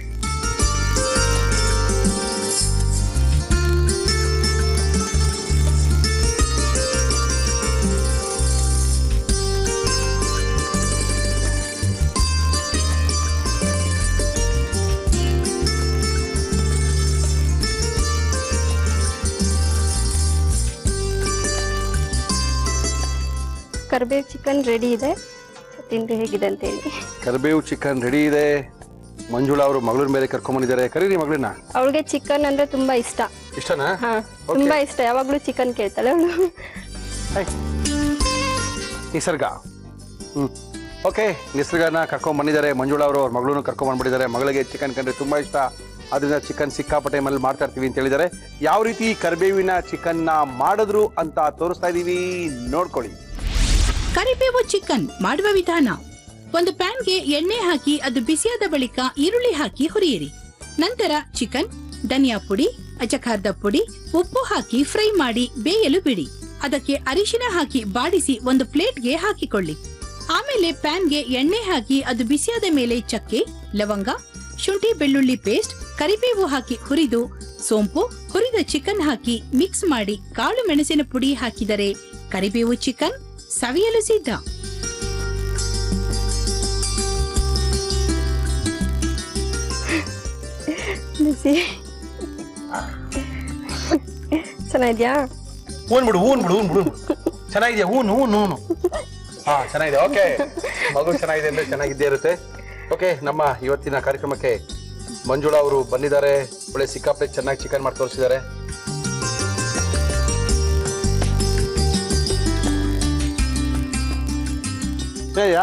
Speaker 5: ಕರ್ಬೇವು ಚಿಕನ್ ರೆಡಿ ಇದೆ ತಿಂದು ಹೇಗಿದೆ ಅಂತ ಹೇಳಿ
Speaker 1: ಕರಿಬೇವು ಚಿಕನ್ ರೆಡಿ ಇದೆ ಮಂಜುಳಾ ಅವರು ಮಗಳೂರ್ ಮೇಲೆ ಕರ್ಕೊಂಡ್ಬಂದಿದ್ದಾರೆ ಕರೀರಿ ಮಗಳನ್ನ
Speaker 5: ಅವಳಿಗೆ ಚಿಕನ್ ಅಂದ್ರೆ ತುಂಬಾ ಇಷ್ಟ
Speaker 1: ಇಷ್ಟನಾ
Speaker 5: ಹಾ ತುಂಬಾ ಇಷ್ಟ ಯಾವಾಗ್ಲೂ ಚಿಕನ್ ಕೇಳ್ತಾಳೆ ಅವಳು
Speaker 1: ಹಾಯ್. ನಿಸರ್ಗ ಹ್ಮ್ ಓಕೆ ನಿಸರ್ಗನ ಕರ್ಕೊಂಡ್ ಬಂದಿದ್ದಾರೆ ಮಂಜುಳಾ ಅವರು ಅವ್ರ ಮಗಳೂ ಕರ್ಕೊಂಡ್ ಬಂದ್ಬಿಟ್ಟಿದ್ದಾರೆ ಮಗಳಿಗೆ ಚಿಕನ್ ಕಂಡ್ರೆ ತುಂಬಾ ಇಷ್ಟ ಅದರಿಂದ ಚಿಕನ್ ಸಿಕ್ಕಾಪಟ್ಟೆ ಮೇಲೆ ಮಾಡ್ತಾ ಇರ್ತೀವಿ ಅಂತ ಹೇಳಿದ್ದಾರೆ ಯಾವ ರೀತಿ ಕರಿಬೇವಿನ ಚಿಕನ್ ನ ಮಾಡಿದ್ರು ಅಂತ ತೋರಿಸ್ತಾ ಇದೀವಿ ನೋಡ್ಕೊಳ್ಳಿ
Speaker 3: ಕರಿಬೇವು ಚಿಕನ್ ಮಾಡುವ ವಿಧಾನ ಒಂದು ಪ್ಯಾನ್ಗೆ ಎಣ್ಣೆ ಹಾಕಿ ಅದು ಬಿಸಿಯಾದ ಬಳಿಕ ಈರುಳ್ಳಿ ಹಾಕಿ ಹುರಿಯಿರಿ ನಂತರ ಚಿಕನ್ ಧನಿಯಾ ಪುಡಿ ಅಜಖಾರದ ಪುಡಿ ಉಪ್ಪು ಹಾಕಿ ಫ್ರೈ ಮಾಡಿ ಬೇಯಲು ಬಿಡಿ ಅದಕ್ಕೆ ಅರಿಶಿನ ಹಾಕಿ ಬಾಡಿಸಿ ಒಂದು ಪ್ಲೇಟ್ಗೆ ಹಾಕಿಕೊಳ್ಳಿ ಆಮೇಲೆ ಪ್ಯಾನ್ಗೆ ಎಣ್ಣೆ ಹಾಕಿ ಅದು ಬಿಸಿಯಾದ ಮೇಲೆ ಚಕ್ಕೆ ಲವಂಗ ಶುಂಠಿ ಬೆಳ್ಳುಳ್ಳಿ ಪೇಸ್ಟ್ ಕರಿಬೇವು ಹಾಕಿ ಹುರಿದು ಸೋಂಪು ಹುರಿದ ಚಿಕನ್ ಹಾಕಿ ಮಿಕ್ಸ್ ಮಾಡಿ ಕಾಳು ಮೆಣಸಿನ ಪುಡಿ ಹಾಕಿದರೆ ಕರಿಬೇವು ಚಿಕನ್ ಸವಿಯಲು ಸಿದ್ಧ
Speaker 5: ಬಿಸಿ ಚೆನ್ನಾಗಿದ್ಯಾ
Speaker 1: ಹೂನ್ ಬಿಡು ಹೂನ್ ಬಿಡು ಹೂನ್ ಬಿಡು ಚೆನ್ನಾಗಿದೆಯಾ ಹೂನ್ ಹೂನ್ ಹೂನು ಹಾ ಚೆನ್ನಾಗಿದೆ ಓಕೆ ಮಗು ಚೆನ್ನಾಗಿದೆ ಅಂದ್ರೆ ಚೆನ್ನಾಗಿದ್ದೇ ಇರುತ್ತೆ ಓಕೆ ನಮ್ಮ ಇವತ್ತಿನ ಕಾರ್ಯಕ್ರಮಕ್ಕೆ ಮಂಜುಳಾ ಅವರು ಬಂದಿದ್ದಾರೆ ಒಳ್ಳೆ ಸಿಕ್ಕಾಪಟ್ಟೆ ಚೆನ್ನಾಗಿ ಚಿಕನ್ ಮಾಡಿ ತೋರಿಸಿದ್ದಾರೆ ಏಯಾ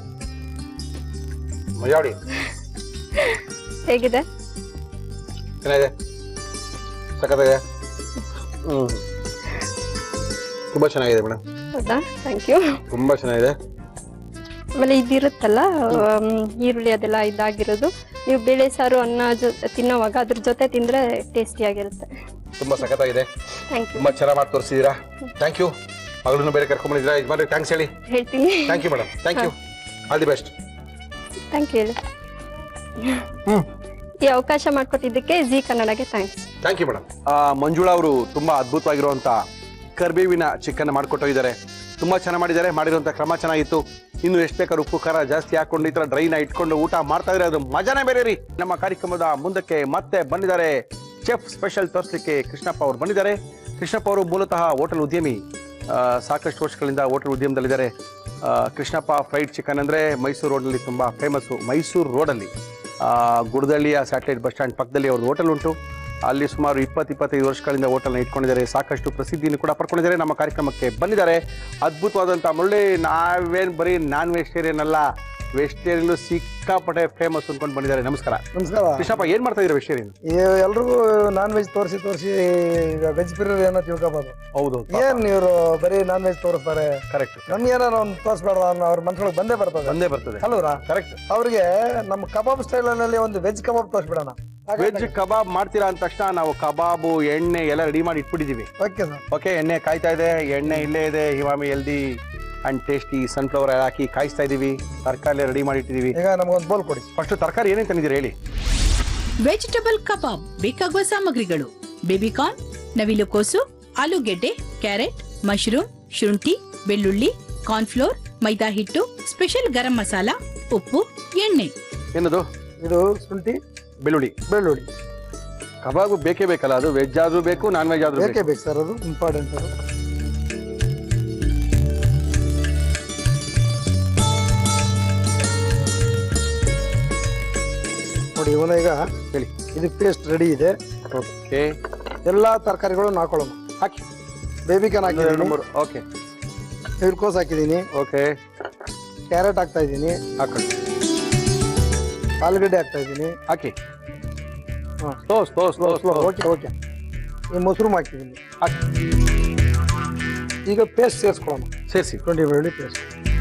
Speaker 1: ಮಜಾಡಿ
Speaker 5: ಹೇಗಿದೆ
Speaker 1: ಚೆನ್ನಾಗಿದೆ ಸಖತ್ತಾಗಿದೆ ಹ್ಮ್ ತುಂಬಾ ಚೆನ್ನಾಗಿದೆ ಮೇಡಮ್
Speaker 5: ಹೌದಾ ಥ್ಯಾಂಕ್ ಯು
Speaker 1: ತುಂಬಾ ಚೆನ್ನಾಗಿದೆ
Speaker 5: ಆಮೇಲೆ ಇದಿರುತ್ತಲ್ಲ ಆಮ್, ಈರುಳ್ಳಿ ಅದೆಲ್ಲ ಇದಾಗಿರೋದು ನೀವು ಬೇಳೆ ಸಾರು ಅನ್ನ ಜೊ ತಿನ್ನೋವಾಗ ಅದ್ರ ಜೊತೆ ತಿಂದ್ರೆ ಟೇಸ್ಟಿಯಾಗಿರುತ್ತೆ
Speaker 1: ತುಂಬಾ ಸಖತ್ತಾಗಿದೆ
Speaker 5: ಥ್ಯಾಂಕ್ ಯು
Speaker 1: ತುಂಬಾ ಚೆನ್ನಾಗಿ ಮಾಡಿ ತೋರಿಸಿದೀರಾ ಥ್ಯಾಂಕ್ ಯು ಮಗಳನ್ನು ಬೇರೆ ಕರ್ಕೊಂಡ್ ಬಂದಿದ್ದೀರಾ ಯಜಮಾನ್ರಿ ಥ್ಯಾಂಕ್ಸ್ ಹೇಳಿ
Speaker 5: ಹೇಳ್ತೀನಿ
Speaker 1: thank you madam thank you all the best
Speaker 5: thank you ಹೇಳಿ ಈ ಅವಕಾಶ ಮಾಡಿಕೊಟ್ಟಿದ್ದಕ್ಕೆ ಜಿ ಕನ್ನಡಗೆ thanks
Speaker 1: thank you madam Manjula ಅವರು ತುಂಬಾ ಅದ್ಭುತವಾಗಿರುವಂತ ಕರ್ಬೇವಿನ ಚಿಕನ್ ಮಾಡ್ಕೊಟ್ಟಿದ್ದಾರೆ ತುಂಬಾ ಚೆನ್ನಾಗಿ ಮಾಡಿದ್ದಾರೆ ಮಾಡಿರುವಂತ ಕ್ರಮ ಚೆನ್ನಾಗಿತ್ತು ಇನ್ನು ಎಷ್ಟು ಬೇಕಾದ್ರೂ ಉಪ್ಪು ಖಾರ ಜಾಸ್ತಿ ಹಾಕೊಂಡು ಈ ತರ ಡ್ರೈನ ಇಟ್ಕೊಂಡು ಊಟ ಮಾಡ್ತಾ ಇದ್ರೆ ಅದು ಮಜಾನೇ ಬೇರೆ ರೀ ನಮ್ಮ ಕಾರ್ಯಕ್ರಮದ ಮುಂದಕ್ಕೆ ಮತ್ತೆ ಬಂದಿದ್ದಾರೆ ಚೆಫ್ ಸ್ಪೆಷಲ್ ತೋರಿಸ್ಲಿಕ್ಕೆ ಕೃಷ್ಣಪ್ಪ ಅವರು ಬಂದಿದ್ದಾರೆ ಕೃಷ್ಣಪ್ಪ ಅವರು ಮೂಲತಃ ಹೋಟೆಲ್ ಉದ್ಯಮಿ ಆ, ಸಾಕಷ್ಟು ವರ್ಷಗಳಿಂದ ಹೋಟೆಲ್ ಉದ್ಯಮದಲ್ಲಿದ್ದಾರೆ ಆ, ಕೃಷ್ಣಪ್ಪ ಫ್ರೈಡ್ ಚಿಕನ್ ಅಂದ್ರೆ ಮೈಸೂರು ರೋಡ್ನಲ್ಲಿ ತುಂಬಾ ಫೇಮಸ್ಸು ಮೈಸೂರು ರೋಡಲ್ಲಿ ಆ, ಗುಡದಳ್ಳಿಯ ಸ್ಯಾಟಲೈಟ್ ಬಸ್ ಸ್ಟ್ಯಾಂಡ್ ಪಕ್ಕದಲ್ಲಿ ಅವ್ರದ್ದು ಹೋಟೆಲ್ ಉಂಟು ಅಲ್ಲಿ ಸುಮಾರು ಇಪ್ಪತ್ತು ಇಪ್ಪತ್ತೈದು ವರ್ಷಗಳಿಂದ ಹೋಟೆಲ್ನ ಇಟ್ಕೊಂಡಿದ್ದಾರೆ ಸಾಕಷ್ಟು ಪ್ರಸಿದ್ಧಿಯನ್ನು ಕೂಡ ಪಡ್ಕೊಂಡಿದ್ದಾರೆ ನಮ್ಮ ಕಾರ್ಯಕ್ರಮಕ್ಕೆ ಬಂದಿದ್ದಾರೆ ಅದ್ಭುತವಾದಂಥ ಒಳ್ಳೆ ನಾವೇನು ಬರೀ ನಾನ್ ವೆಜಿಟೇರಿಯನ್ ಅಲ್ಲ ವೆಜಿಟೇರಿಯನ್ ಸಿಕ್ಕಾಪಟ್ಟೆ ಫೇಮಸ್ ಅನ್ಕೊಂಡು ಬಂದಿದ್ದಾರೆ ನಮಸ್ಕಾರ
Speaker 2: ನಮಸ್ಕಾರ
Speaker 1: ಕೃಷ್ಣಪ್ಪ ಏನ್ ಮಾಡ್ತಾ ಇದ್ದೀರಾ ವೆಜಿಟೇರಿಯನ್
Speaker 2: ಈ ಎಲ್ರಿಗೂ ನಾನ್ ವೆಜ್ ತೋರಿಸಿ ತೋರಿಸಿ ಈಗ ವೆಜ್ ಪಿರಿಯರ್ ಏನೋ ತಿಳ್ಕೊಬೋದು
Speaker 1: ಹೌದು
Speaker 2: ಏನ್ ಇವರು ಬರೀ ನಾನ್ ವೆಜ್ ತೋರಿಸ್ತಾರೆ
Speaker 1: ಕರೆಕ್ಟ್
Speaker 2: ನಮ್ಗೆ ಏನಾರ ಒಂದು ತೋರಿಸ್ಬೇಡ ಅನ್ನೋ ಅವ್ರ ಮನ್ಸೊಳಗೆ ಬಂದೇ ಬರ್ತದೆ
Speaker 1: ಬಂದೇ ಬರ್ತದೆ
Speaker 2: ಅಲ್ವರಾ
Speaker 1: ಕರೆಕ್ಟ್
Speaker 2: ಅವ್ರಿಗೆ ನಮ್ಮ ಕಬಾಬ್ ಸ್ಟೈಲ್ ನಲ್ಲಿ ಒಂದು ವೆಜ್ ಕಬಾಬ್ ತೋರಿಸ್ಬಿಡೋಣ
Speaker 1: ವೆಜ್ ಕಬಾಬ್ ಮಾಡ್ತೀರಾ ಅಂದ ತಕ್ಷಣ ನಾವು ಕಬಾಬು ಎಣ್ಣೆ ಎಲ್ಲ ರೆಡಿ ಮಾಡಿ ಇಟ್ಬಿಟ್ಟಿದೀವಿ
Speaker 2: ಓಕೆ ಸರ್
Speaker 1: ಓಕೆ ಎಣ್ಣೆ ಕಾಯ್ತಾ ಇದೆ ಎಣ್ಣೆ ಇಲ್ಲೇ ಇದೆ ಹಿಮಾಮಿ ಎಲ್ದಿ ಅಂಡ್ ಟೇಸ್ಟಿ ಸನ್ಫ್ಲವರ್ ಹಾಕಿ ಕಾಯಿಸ್ತಾ ಇದೀವಿ ತರಕಾರಿ ರೆಡಿ ಮಾಡಿ ಇಟ್ಟಿದೀವಿ
Speaker 2: ಈಗ ನಮ್ಗೊಂದು ಬೋಲ್ ಕೊಡಿ
Speaker 1: ಫಸ್ಟ್ ತರಕಾರಿ ಏನೇನು ತಂದಿದ್ದೀರಿ ಹೇಳಿ
Speaker 3: ವೆಜಿಟಬಲ್ ಕಬಾಬ್ ಬೇಕಾಗುವ ಸಾಮಗ್ರಿಗಳು ಬೇಬಿಕಾರ್ನ್ ನವಿಲುಕೋಸು ಆಲೂಗೆಡ್ಡೆ ಕ್ಯಾರೆಟ್ ಮಶ್ರೂಮ್ ಶುಂಠಿ ಬೆಳ್ಳುಳ್ಳಿ ಕಾರ್ನ್ಫ್ಲೋರ್ ಮೈದಾ ಹಿಟ್ಟು ಸ್ಪೆಷಲ್ ಗರಂ ಮಸಾಲ ಉಪ್ಪು ಎಣ್ಣೆ
Speaker 1: ಏನದು
Speaker 2: ಇದು ಶುಂಠಿ
Speaker 1: ಬೆಳ್ಳುಳ್ಳಿ
Speaker 2: ಬೆಳ್ಳುಳ್ಳಿ
Speaker 1: ಕಬಾಬ್ ಬೇಕೇ ಬೇಕಲ್ಲ ಅದು ವೆಜ್ ಆದ್ರೂ ಬೇಕು ನಾನ್ ವೆಜ್ ಆದ್ರೂ
Speaker 2: ಬೇಕೇ
Speaker 1: ಬೇಕು
Speaker 2: ಬೇಕು ಸರ್ ಅದು ಇಂಪಾರ್ಟೆಂಟ್ ಅದು ನೋಡಿ ಇವನ ಈಗ
Speaker 1: ಹೇಳಿ
Speaker 2: ಇದು ಪೇಸ್ಟ್ ರೆಡಿ ಇದೆ
Speaker 1: ಓಕೆ
Speaker 2: ಎಲ್ಲಾ ತರಕಾರಿಗಳನ್ನು ಹಾಕೊಳ್ಳೋಣ
Speaker 1: ಹಾಕಿ
Speaker 2: ಬೇಬಿಕಾನ್
Speaker 1: ಒಂದು ಎರಡು
Speaker 2: ಹಾಕಿದ್ದೀನಿ
Speaker 1: ಮೂರು ಓಕೆ
Speaker 2: ನೀರ್ಕೋಸ್ ಹಾಕಿದ್ದೀನಿ
Speaker 1: ಓಕೆ
Speaker 2: ಕ್ಯಾರೆಟ್ ಹಾಕ್ತಾ ಇದ್ದೀನಿ
Speaker 1: ಹಾಕೊಳ್ಳಿ
Speaker 2: ಆಲೂಗಡ್ಡೆ ಹಾಕ್ತಾ ಇದ್ದೀನಿ
Speaker 1: ಹಾಕಿ
Speaker 2: ಹಾ.
Speaker 1: Slow slow slow slow
Speaker 2: okay okay ಈ ಮೊಸರು ಹಾಕಿದ್ದೀನಿ
Speaker 1: ಹಾಕಿ
Speaker 2: ಈಗ ಪೇಸ್ಟ್ ಸೇರಿಸ್ಕೊಳ್ಳೋಣ
Speaker 1: ಸೇರಿಸಿ
Speaker 2: ಶುಂಠಿ ಬೆಳ್ಳುಳ್ಳಿ ಪೇಸ್ಟ್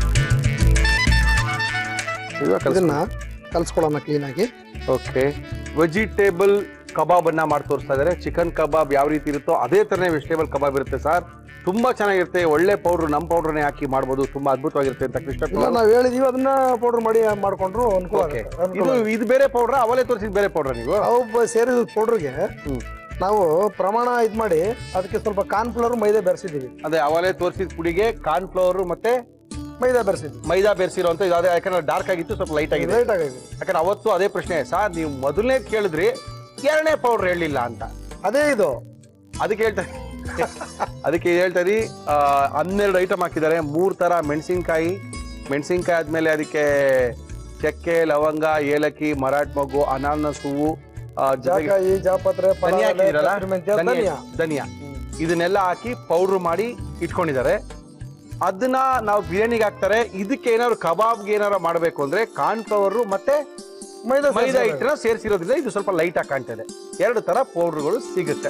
Speaker 2: ಇದನ್ನ ಕಲ್ಸ್ಕೊಳ್ಳೋಣ ಕ್ಲೀನಾಗಿ
Speaker 1: ಓಕೆ ವೆಜಿಟೇಬಲ್ ಕಬಾಬ್ ಅನ್ನ ಮಾಡಿ ತೋರಿಸ್ತಾ ಇದಾರೆ ಚಿಕನ್ ಕಬಾಬ್ ಯಾವ ರೀತಿ ಇರುತ್ತೋ ಅದೇ ತರನೇ ವೆಜಿಟೇಬಲ್ ಕಬಾಬ್ ಇರುತ್ತೆ ಸರ್ ತುಂಬಾ ಚೆನ್ನಾಗಿರುತ್ತೆ ಒಳ್ಳೆ ಪೌಡರ್ ನಮ್ಮ ಪೌಡರ್ನೇ ಹಾಕಿ ಮಾಡ್ಬೋದು ತುಂಬಾ ಅದ್ಭುತವಾಗಿರುತ್ತೆ ಅಂತ ಕೃಷ್ಣ
Speaker 2: ಇಲ್ಲ ನಾವು ಹೇಳಿದೀವಿ ಅದನ್ನ ಪೌಡರ್ ಮಾಡಿ ಮಾಡ್ಕೊಂಡ್ರು ಅನುಕೂಲ
Speaker 1: ಓಕೆ
Speaker 2: ಆಗುತ್ತೆ.
Speaker 1: ಇದು
Speaker 2: ಅನುಕೂಲ ಆಗುತ್ತೆ.
Speaker 1: ಇದು ಬೇರೆ ಪೌಡ್ರ ಅವಲೇ ತೋರಿಸಿದ ಬೇರೆ ಪೌಡ್ರ ನೀವು
Speaker 2: ಅವು ಬ- ಸೇರಿದ ಪೌಡ್ರಿಗೆ
Speaker 1: ಹ್ಮ್.
Speaker 2: ನಾವು ಪ್ರಮಾಣ ಇದ್ ಮಾಡಿ ಅದಕ್ಕೆ ಸ್ವಲ್ಪ ಕಾರ್ನ್ಫ್ಲವರ್ ಮೈದಾ ಬೆರೆಸಿದೀವಿ
Speaker 1: ಅದೇ ಅವಲೇ ತೋರಿಸಿದ ಪುಡಿಗೆ ಕಾರ್ನ್ ಫ್ಲವರ್ ಮತ್ತೆ
Speaker 2: ಮೈದಾ ಬೆರೆಸಿದ್ವಿ
Speaker 1: ಮೈದಾ ಬೆರೆಸಿರುವಂತ ಇದಾದ್ರೆ ಯಾಕಂದ್ರೆ ಡಾರ್ಕ್ ಆಗಿತ್ತು ಸ್ವಲ್ಪ ಲೈಟ್ ಆಗಿದೆ
Speaker 2: ಲೈಟ್ ಆಗಿದೆ
Speaker 1: ಯಾಕಂದ್ರೆ ಅವತ್ತು ಅದೇ ಪ್ರಶ್ನೆ ಸರ್ ನೀವು ಮೊದಲನೇ ಕೇಳಿದ್ರಿ ಎರಡನೇ ಪೌಡರ್ ಹೇಳಿಲ್ಲ ಅಂತ
Speaker 2: ಅದೇ ಇದು
Speaker 1: ಅದಕ್ಕೆ ಹೇಳ್ತಾ ಅದಕ್ಕೆ ಇದ್ ಹೇಳ್ತಾ ಇದೀನಿ, ಆ, ಹನ್ನೆರಡು ಐಟಮ್ ಹಾಕಿದ್ದಾರೆ ಮೂರ್ ತರ ಮೆಣಸಿನ್ಕಾಯಿ ಮೆಣಸಿನ್ಕಾಯಿ ಆದ್ಮೇಲೆ ಅದಕ್ಕೆ ಚಕ್ಕೆ ಲವಂಗ ಏಲಕ್ಕಿ ಮರಾಠ ಮಗು ಅನಾನಸ್ ಹೂವು ಆ, ಜೊತೆಗೆ
Speaker 2: ಜಾಕಾಯಿ ಜಾಪತ್ರೆ
Speaker 1: ಧನಿಯಾ
Speaker 2: ಪಲಾಳೆ,
Speaker 1: ಹಾಕಿದಿರಲ್ಲ
Speaker 2: ಕಸ್ತೂರಿ ಮೆಂತ್ಯ,
Speaker 1: ಧನಿಯಾ
Speaker 2: ಧನಿಯಾ
Speaker 1: ಧನಿಯಾ ಇದನ್ನೆಲ್ಲ ಹಾಕಿ ಪೌಡರ್ ಮಾಡಿ ಇಟ್ಕೊಂಡಿದ್ದಾರೆ ಅದನ್ನ ನಾವು ಬಿರಿಯಾನಿಗೆ ಹಾಕ್ತಾರೆ ಇದಕ್ಕೆ ಏನಾದ್ರು ಕಬಾಬ್ಗೆ ಏನಾರು ಮಾಡಬೇಕು ಅಂದ್ರೆ ಕಾರ್ನ್ ಫ್ಲವರ್ ಮತ್ತೆ
Speaker 2: ಮೈದಾ
Speaker 1: ಮೈದಾ
Speaker 2: ಸೇರ್ಸಿರೋದು.
Speaker 1: ಹಿಟ್ಟನ್ನ ಸೇರಿಸಿರೋದ್ರಿಂದ ಇದು ಸ್ವಲ್ಪ ಲೈಟ್ ಆಗಿ ಕಾಣ್ತಾ ಇದೆ ಎರಡು ತರ ಪೌಡರ್ಗಳು ಸಿಗುತ್ತೆ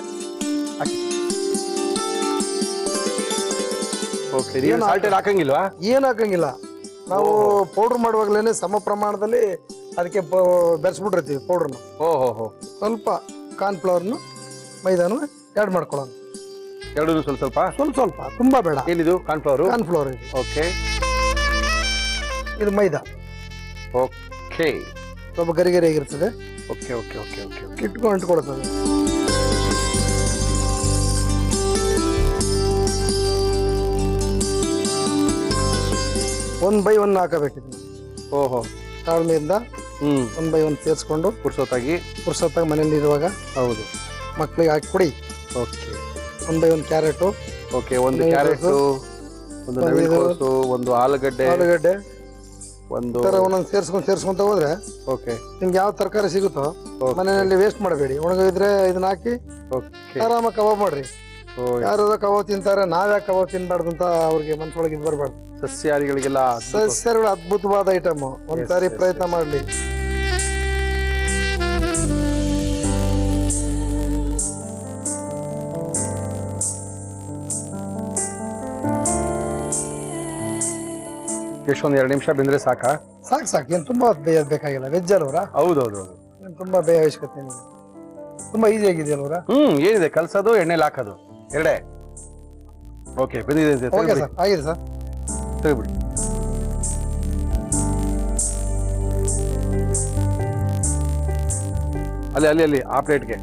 Speaker 1: ಓಕೆ ನೀವು
Speaker 2: ಏನು
Speaker 1: ಸಾಲ್ಟ್ ಹಾಕಂಗಿಲ್ವಾ
Speaker 2: ಏನ್ ಹಾಕಂಗಿಲ್ಲ ನಾವು ಪೌಡರ್ ಮಾಡುವಾಗ್ಲೇನೆ ಸಮ ಪ್ರಮಾಣದಲ್ಲಿ ಅದಕ್ಕೆ ಬೆರೆಸ್ಬಿಟ್ಟಿರ್ತೀವಿ ಪೌಡರ್ನ
Speaker 1: ಓ ಹೋ ಹೋ
Speaker 2: ಸ್ವಲ್ಪ ಕಾರ್ನ್ಫ್ಲವರ್ನು ಮೈದಾನು ಆ್ಯಡ್ ಮಾಡ್ಕೊಳ್ಳೋಣ
Speaker 1: ಎರಡು ಸ್ವಲ್ಪ ಸ್ವಲ್ಪ
Speaker 2: ಸ್ವಲ್ಪ ಸ್ವಲ್ಪ ತುಂಬಾ ಬೇಡ
Speaker 1: ಏನಿದು ಕಾರ್ನ್ ಫ್ಲವರ್
Speaker 2: ಕಾರ್ನ್ಫ್ಲವರ್ ಇದು
Speaker 1: ಓಕೆ
Speaker 2: ಇದು ಮೈದಾ
Speaker 1: ಓಕೆ
Speaker 2: ಸ್ವಲ್ಪ ಗರಿ ಗರಿ ಆಗಿರ್ತದೆ
Speaker 1: ಓಕೆ ಓಕೆ ಓಕೆ ಓಕೆ
Speaker 2: ಇಟ್ಕೊಂಡು ಅಂಟ್ಕೊಳ್ತದೆ ಒನ್ ಬೈ ಒನ್ ಹಾಕಬೇಕಿದೆ
Speaker 1: ಓಹೋ
Speaker 2: ತಾಳ್ಮೆಯಿಂದ
Speaker 1: ಹ್ಮ್
Speaker 2: ಒನ್ ಬೈ ಒನ್ ಸೇರಿಸ್ಕೊಂಡು
Speaker 1: ಪುರ್ಸೊತ್ತಾಗಿ
Speaker 2: ಪುರ್ಸತ್ತಾಗಿ ಮನೇಲಿ ಇರುವಾಗ
Speaker 1: ಹೌದು
Speaker 2: ಮಕ್ಳಿಗೆ ಹಾಕಿ ಕೊಡಿ
Speaker 1: okay
Speaker 2: one by one carrot
Speaker 1: okay ಒಂದು
Speaker 2: ನವಿಲು
Speaker 1: ಕ್ಯಾರೆಟ್ ಒಂದು
Speaker 2: ಒಂದು ಇದು-
Speaker 1: ನವಿಲುಕೋಸು ಒಂದು ಆಲೂಗಡ್ಡೆ
Speaker 2: ಆಲೂಗಡ್ಡೆ
Speaker 1: ಒಂದು
Speaker 2: ಈ ಥರ ಒಂದೊಂದು ಸೇರಿಸ್ಕೊಂಡು ಸೇರಿಸ್ಕೊಂತ ಹೋದ್ರೆ
Speaker 1: ಓಕೆ
Speaker 2: ನಿಮ್ಗೆ ಯಾವ ತರಕಾರಿ ಸಿಗುತ್ತೋ
Speaker 1: Okay.
Speaker 2: ಮನೆಯಲ್ಲಿ ವೇಸ್ಟ್ ಮಾಡಬೇಡಿ ಒಣಗಿದ್ರೆ ಇದನ್ನ ಹಾಕಿ
Speaker 1: ಓಕೆ
Speaker 2: ಆರಾಮಾಗಿ ಕಬಾಬ್ ಮಾಡ್ರಿ
Speaker 1: ಓ,
Speaker 2: ಯಾರು ಕಬಾಬ್ ತಿಂತಾರೆ ನಾವ್ಯಾಕೆ ಕಬಾಬ್ ತಿನ್ಬಾರ್ದು ಅಂತ ಅವ್ರಿಗೆ ಮನ್ಸೊಳಗೆ ಇದು ಬರಬಾರ್ದು
Speaker 1: ಸಸ್ಯಾಹಾರಿಗಳಿಗೆಲ್ಲ
Speaker 2: ಸಸ್ಯಗಳು ಅದ್ಭುತವಾದ ಐಟಮ್ ಒಂದ್ಸಾರಿ
Speaker 1: yes,
Speaker 2: ಪ್ರಯತ್ನ ಮಾಡ್ಲಿ
Speaker 1: ಎಷ್ಟೊಂದು ಎರಡು ನಿಮಿಷ ಬೆಂದ್ರೆ ಸಾಕಾ
Speaker 2: ಸಾಕು ಸಾಕು ಏನ್ ತುಂಬಾ ಬೇಯೋದ್ ಬೇಕಾಗಿಲ್ಲ ವೆಜ್ ಅಲ್ವರ
Speaker 1: ಹೌದೌದು ಹೌದು
Speaker 2: ಏನ್ ತುಂಬಾ ಬೇಯ ಅವಶ್ಯಕತೆ ಏನಿಲ್ಲ ತುಂಬಾ ಈಸಿ ಆಗಿದೆ ಅಲ್ವರ
Speaker 1: ಹ್ಮ್ ಏನಿದೆ ಕಲ್ಸೋದು ಎಣ್ಣೆಲಿ ಹಾಕೋದು ಎರಡೇ ಓಕೆ ಬಂದಿದೆ ಅಂತೆ,
Speaker 2: ಓಕೆ
Speaker 1: ತೆಗ್ದ್ಬಿಡಿ,
Speaker 2: ಸರ್ ಆಗಿದೆ ಸರ್
Speaker 1: ತೆಗ್ದ್ಬಿಡಿ. ಅಲ್ಲಿ ಅಲ್ಲಿ ಅಲ್ಲಿ ಆ ಪ್ಲೇಟ್ಗೆ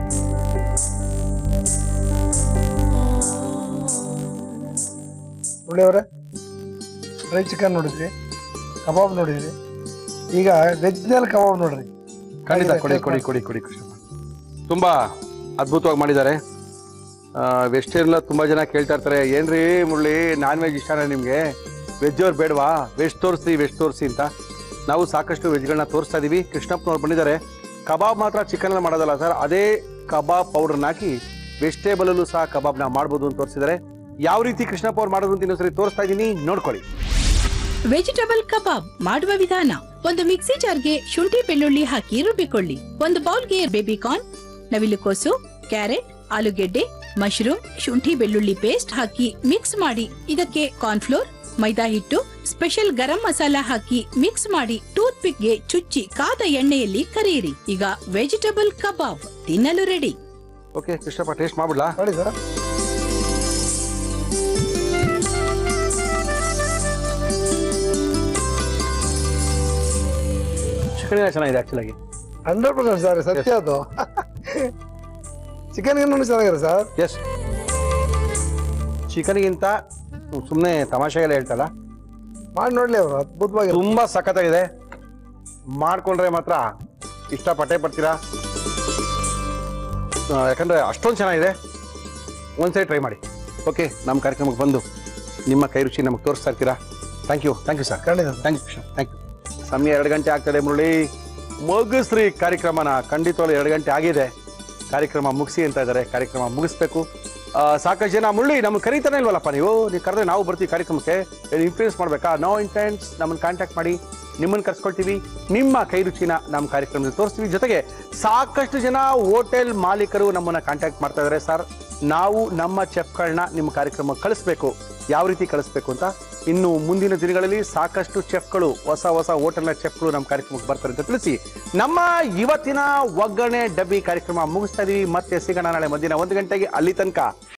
Speaker 2: ಒಳ್ಳೆಯವರೇ ಡ್ರೈ ಚಿಕನ್ ನೋಡಿದ್ರಿ ಕಬಾಬ್ ನೋಡಿದ್ರಿ ಈಗ ವೆಜ್ನಲ್ಲಿ ಕಬಾಬ್ ನೋಡ್ರಿ
Speaker 1: ಖಂಡಿತ
Speaker 2: ಆಗಿದೆ,
Speaker 1: ಕೊಡಿ
Speaker 2: taste
Speaker 1: ಕೊಡಿ
Speaker 2: ಮಾಡಿ.
Speaker 1: ಕೊಡಿ ಕೊಡಿ ಕೃಷ್ಣ ತುಂಬಾ ಅದ್ಭುತವಾಗಿ ಮಾಡಿದ್ದಾರೆ ವೆಜಿಟೇರಿಯನ್ ತುಂಬಾ ಜನ ಕೇಳ್ತಾ ಇರ್ತಾರೆ ಏನ್ರಿ ಮುರಳಿ ನಾನ್ ವೆಜ್ ಇಷ್ಟನಾ ನಿಮ್ಗೆ ವೆಜ್ ಅವ್ರು ಬೇಡವಾ ವೆಜ್ ತೋರಿಸಿ ವೆಜ್ ತೋರಿಸಿ ಅಂತ ನಾವು ಸಾಕಷ್ಟು ವೆಜ್ಗಳನ್ನ ತೋರಿಸ್ತಾ ಇದೀವಿ ಕೃಷ್ಣಪ್ಪನವ್ರು ಬಂದಿದ್ದಾರೆ ಕಬಾಬ್ ಮಾತ್ರ ಚಿಕನ್ ಮಾಡೋದಲ್ಲ ಸರ್ ಅದೇ ಕಬಾಬ್ ಪೌಡರ್ನ ಹಾಕಿ ವೆಜಿಟೇಬಲ್ ಅಲ್ಲೂ ಸಹ ಕಬಾಬ್ನ ಮಾಡ್ಬೋದು ಅಂತ ತೋರಿಸಿದ್ದಾರೆ ಯಾವ ರೀತಿ ಕೃಷ್ಣಪ್ಪ ಅವ್ರು ಮಾಡೋದು ಅಂತ ಇನ್ನೊಂದ್ಸರಿ ತೋರಿಸ್ತಾ ಇದ್ದೀನಿ ನೋಡ್ಕೊಳ್ಳಿ
Speaker 3: ವೆಜಿಟಬಲ್ ಕಬಾಬ್ ಮಾಡುವ ವಿಧಾನ ಒಂದು ಮಿಕ್ಸಿ ಜಾರ್ಗೆ ಶುಂಠಿ ಬೆಳ್ಳುಳ್ಳಿ ಹಾಕಿ ರುಬ್ಬಿಕೊಳ್ಳಿ ಒಂದು ಬೌಲ್ಗೆ ಬೇಬಿಕಾರ್ನ್ ನವಿಲುಕೋಸು ಕ್ಯಾರೆಟ್ ಆಲೂಗೆಡ್ಡೆ ಮಶ್ರೂಮ್ ಶುಂಠಿ ಬೆಳ್ಳುಳ್ಳಿ ಪೇಸ್ಟ್ ಹಾಕಿ ಮಿಕ್ಸ್ ಮಾಡಿ ಇದಕ್ಕೆ ಕಾರ್ನ್ಫ್ಲೋರ್ ಮೈದಾ ಹಿಟ್ಟು ಸ್ಪೆಷಲ್ ಗರಂ ಮಸಾಲ ಹಾಕಿ ಮಿಕ್ಸ್ ಮಾಡಿ ಟೂತ್ ಪಿಕ್ಗೆ ಚುಚ್ಚಿ ಕಾದ ಎಣ್ಣೆಯಲ್ಲಿ ಕರಿಯಿರಿ ಈಗ ವೆಜಿಟಬಲ್ ಕಬಾಬ್ ತಿನ್ನಲು ರೆಡಿ
Speaker 1: ಓಕೆ ಕೃಷ್ಣಪ್ಪ ಟೇಸ್ಟ್ ಮಾಡ್ಬಿಡ್ಲಾ
Speaker 2: ನೋಡಿ ಸರ್
Speaker 1: ಚಿಕನ್ ಚೆನ್ನಾಗಿದೆ ಆಕ್ಚುಲಾಗಿ
Speaker 2: ಹಂಡ್ರೆಡ್ ಪರ್ಸೆಂಟ್ ಸರ್ ಸತ್ಯ ಅದು ಚಿಕನ್ ಇನ್ನೂ ಚೆನ್ನಾಗಿದೆ ಸರ್
Speaker 1: ಎಸ್ ಚಿಕನ್ಗಿಂತ ಸುಮ್ಮನೆ ತಮಾಷೆಗೆಲ್ಲ ಹೇಳ್ತಲ್ಲ
Speaker 2: ಮಾಡಿ ನೋಡ್ಲಿ ಅವರು ಅದ್ಭುತವಾಗಿ
Speaker 1: ತುಂಬಾ ಸಖತ್ತಾಗಿದೆ ಮಾಡ್ಕೊಂಡ್ರೆ ಮಾತ್ರ ಇಷ್ಟಪಟ್ಟೆ ಪಡ್ತೀರಾ ಆ, ಯಾಕಂದ್ರೆ ಅಷ್ಟೊಂದು ಚೆನ್ನಾಗಿದೆ ಒಂದ್ಸರಿ ಟ್ರೈ ಮಾಡಿ ಓಕೆ ನಮ್ಮ ಕಾರ್ಯಕ್ರಮಕ್ಕೆ ಬಂದು ನಿಮ್ಮ ಕೈ ರುಚಿ ನಮಗೆ ತೋರಿಸ್ತಾ ಇರ್ತೀರಾ thank you thank you sir
Speaker 2: ಖಂಡಿತ
Speaker 1: ಥ್ಯಾಂಕ್ ಯು ಥ್ಯಾಂಕ್ ಯು ಸಮಯ ಎರಡು ಗಂಟೆ ಆಗ್ತದೆ ಮುರಳಿ ಮುಗಿಸ್ರಿ ಕಾರ್ಯಕ್ರಮನ ಖಂಡಿತವಾಗ್ಲೂ ಎರಡು ಗಂಟೆ ಆಗಿದೆ ಕಾರ್ಯಕ್ರಮ ಮುಗಿಸಿ ಅಂತ ಇದ್ದಾರೆ ಕಾರ್ಯಕ್ರಮ ಮುಗಿಸ್ಬೇಕು ಆ, ಸಾಕಷ್ಟು ಜನ ಮುರಳಿ ನಮ್ಗೆ ಕರೀತಾನೆ ಇಲ್ವಲ್ಲಪ್ಪ ನೀವು ನೀವು ಕರೆದ್ರೆ ನಾವು ಬರ್ತೀವಿ ಕಾರ್ಯಕ್ರಮಕ್ಕೆ ಇನ್ಫ್ಲೂಯೆನ್ಸ್ ಮಾಡಬೇಕಾ ನೋ ಇಂಟೆಂಟ್ಸ್ ನಮ್ಮನ್ನು ಕಾಂಟ್ಯಾಕ್ಟ್ ಮಾಡಿ ನಿಮ್ಮನ್ನು ಕರ್ಸ್ಕೊಳ್ತೀವಿ ನಿಮ್ಮ ಕೈ ರುಚಿನ ನಮ್ಮ ಕಾರ್ಯಕ್ರಮದಲ್ಲಿ ತೋರಿಸ್ತೀವಿ ಜೊತೆಗೆ ಸಾಕಷ್ಟು ಜನ ಹೋಟೆಲ್ ಮಾಲೀಕರು ನಮ್ಮನ್ನು ಕಾಂಟ್ಯಾಕ್ಟ್ ಮಾಡ್ತಾ ಇದ್ದಾರೆ ಸರ್ ನಾವು ನಮ್ಮ ಚೆಫ್ಗಳನ್ನ ನಿಮ್ಮ ಕಾರ್ಯಕ್ರಮಕ್ಕೆ ಕಳಿಸ್ಬೇಕು ಯಾವ ರೀತಿ ಕಳಿಸ್ಬೇಕು ಅಂತ ಇನ್ನು ಮುಂದಿನ ದಿನಗಳಲ್ಲಿ ಸಾಕಷ್ಟು ಚೆಫ್ಗಳು ಹೊಸ ಹೊಸ ಹೋಟೆಲ್ನ ಚೆಫ್ಗಳು ನಮ್ಮ ಕಾರ್ಯಕ್ರಮಕ್ಕೆ ಬರ್ತಾರೆ ಅಂತ ತಿಳಿಸಿ ನಮ್ಮ ಇವತ್ತಿನ ಒಗ್ಗರಣೆ ಡಬ್ಬಿ ಕಾರ್ಯಕ್ರಮ ಮುಗಿಸ್ತಾ ಇದೀವಿ ಮತ್ತೆ ಸಿಗೋಣ ನಾಳೆ ಮಧ್ಯಾಹ್ನ ಒಂದು ಗಂಟೆಗೆ ಅಲ್ಲಿ ತನಕ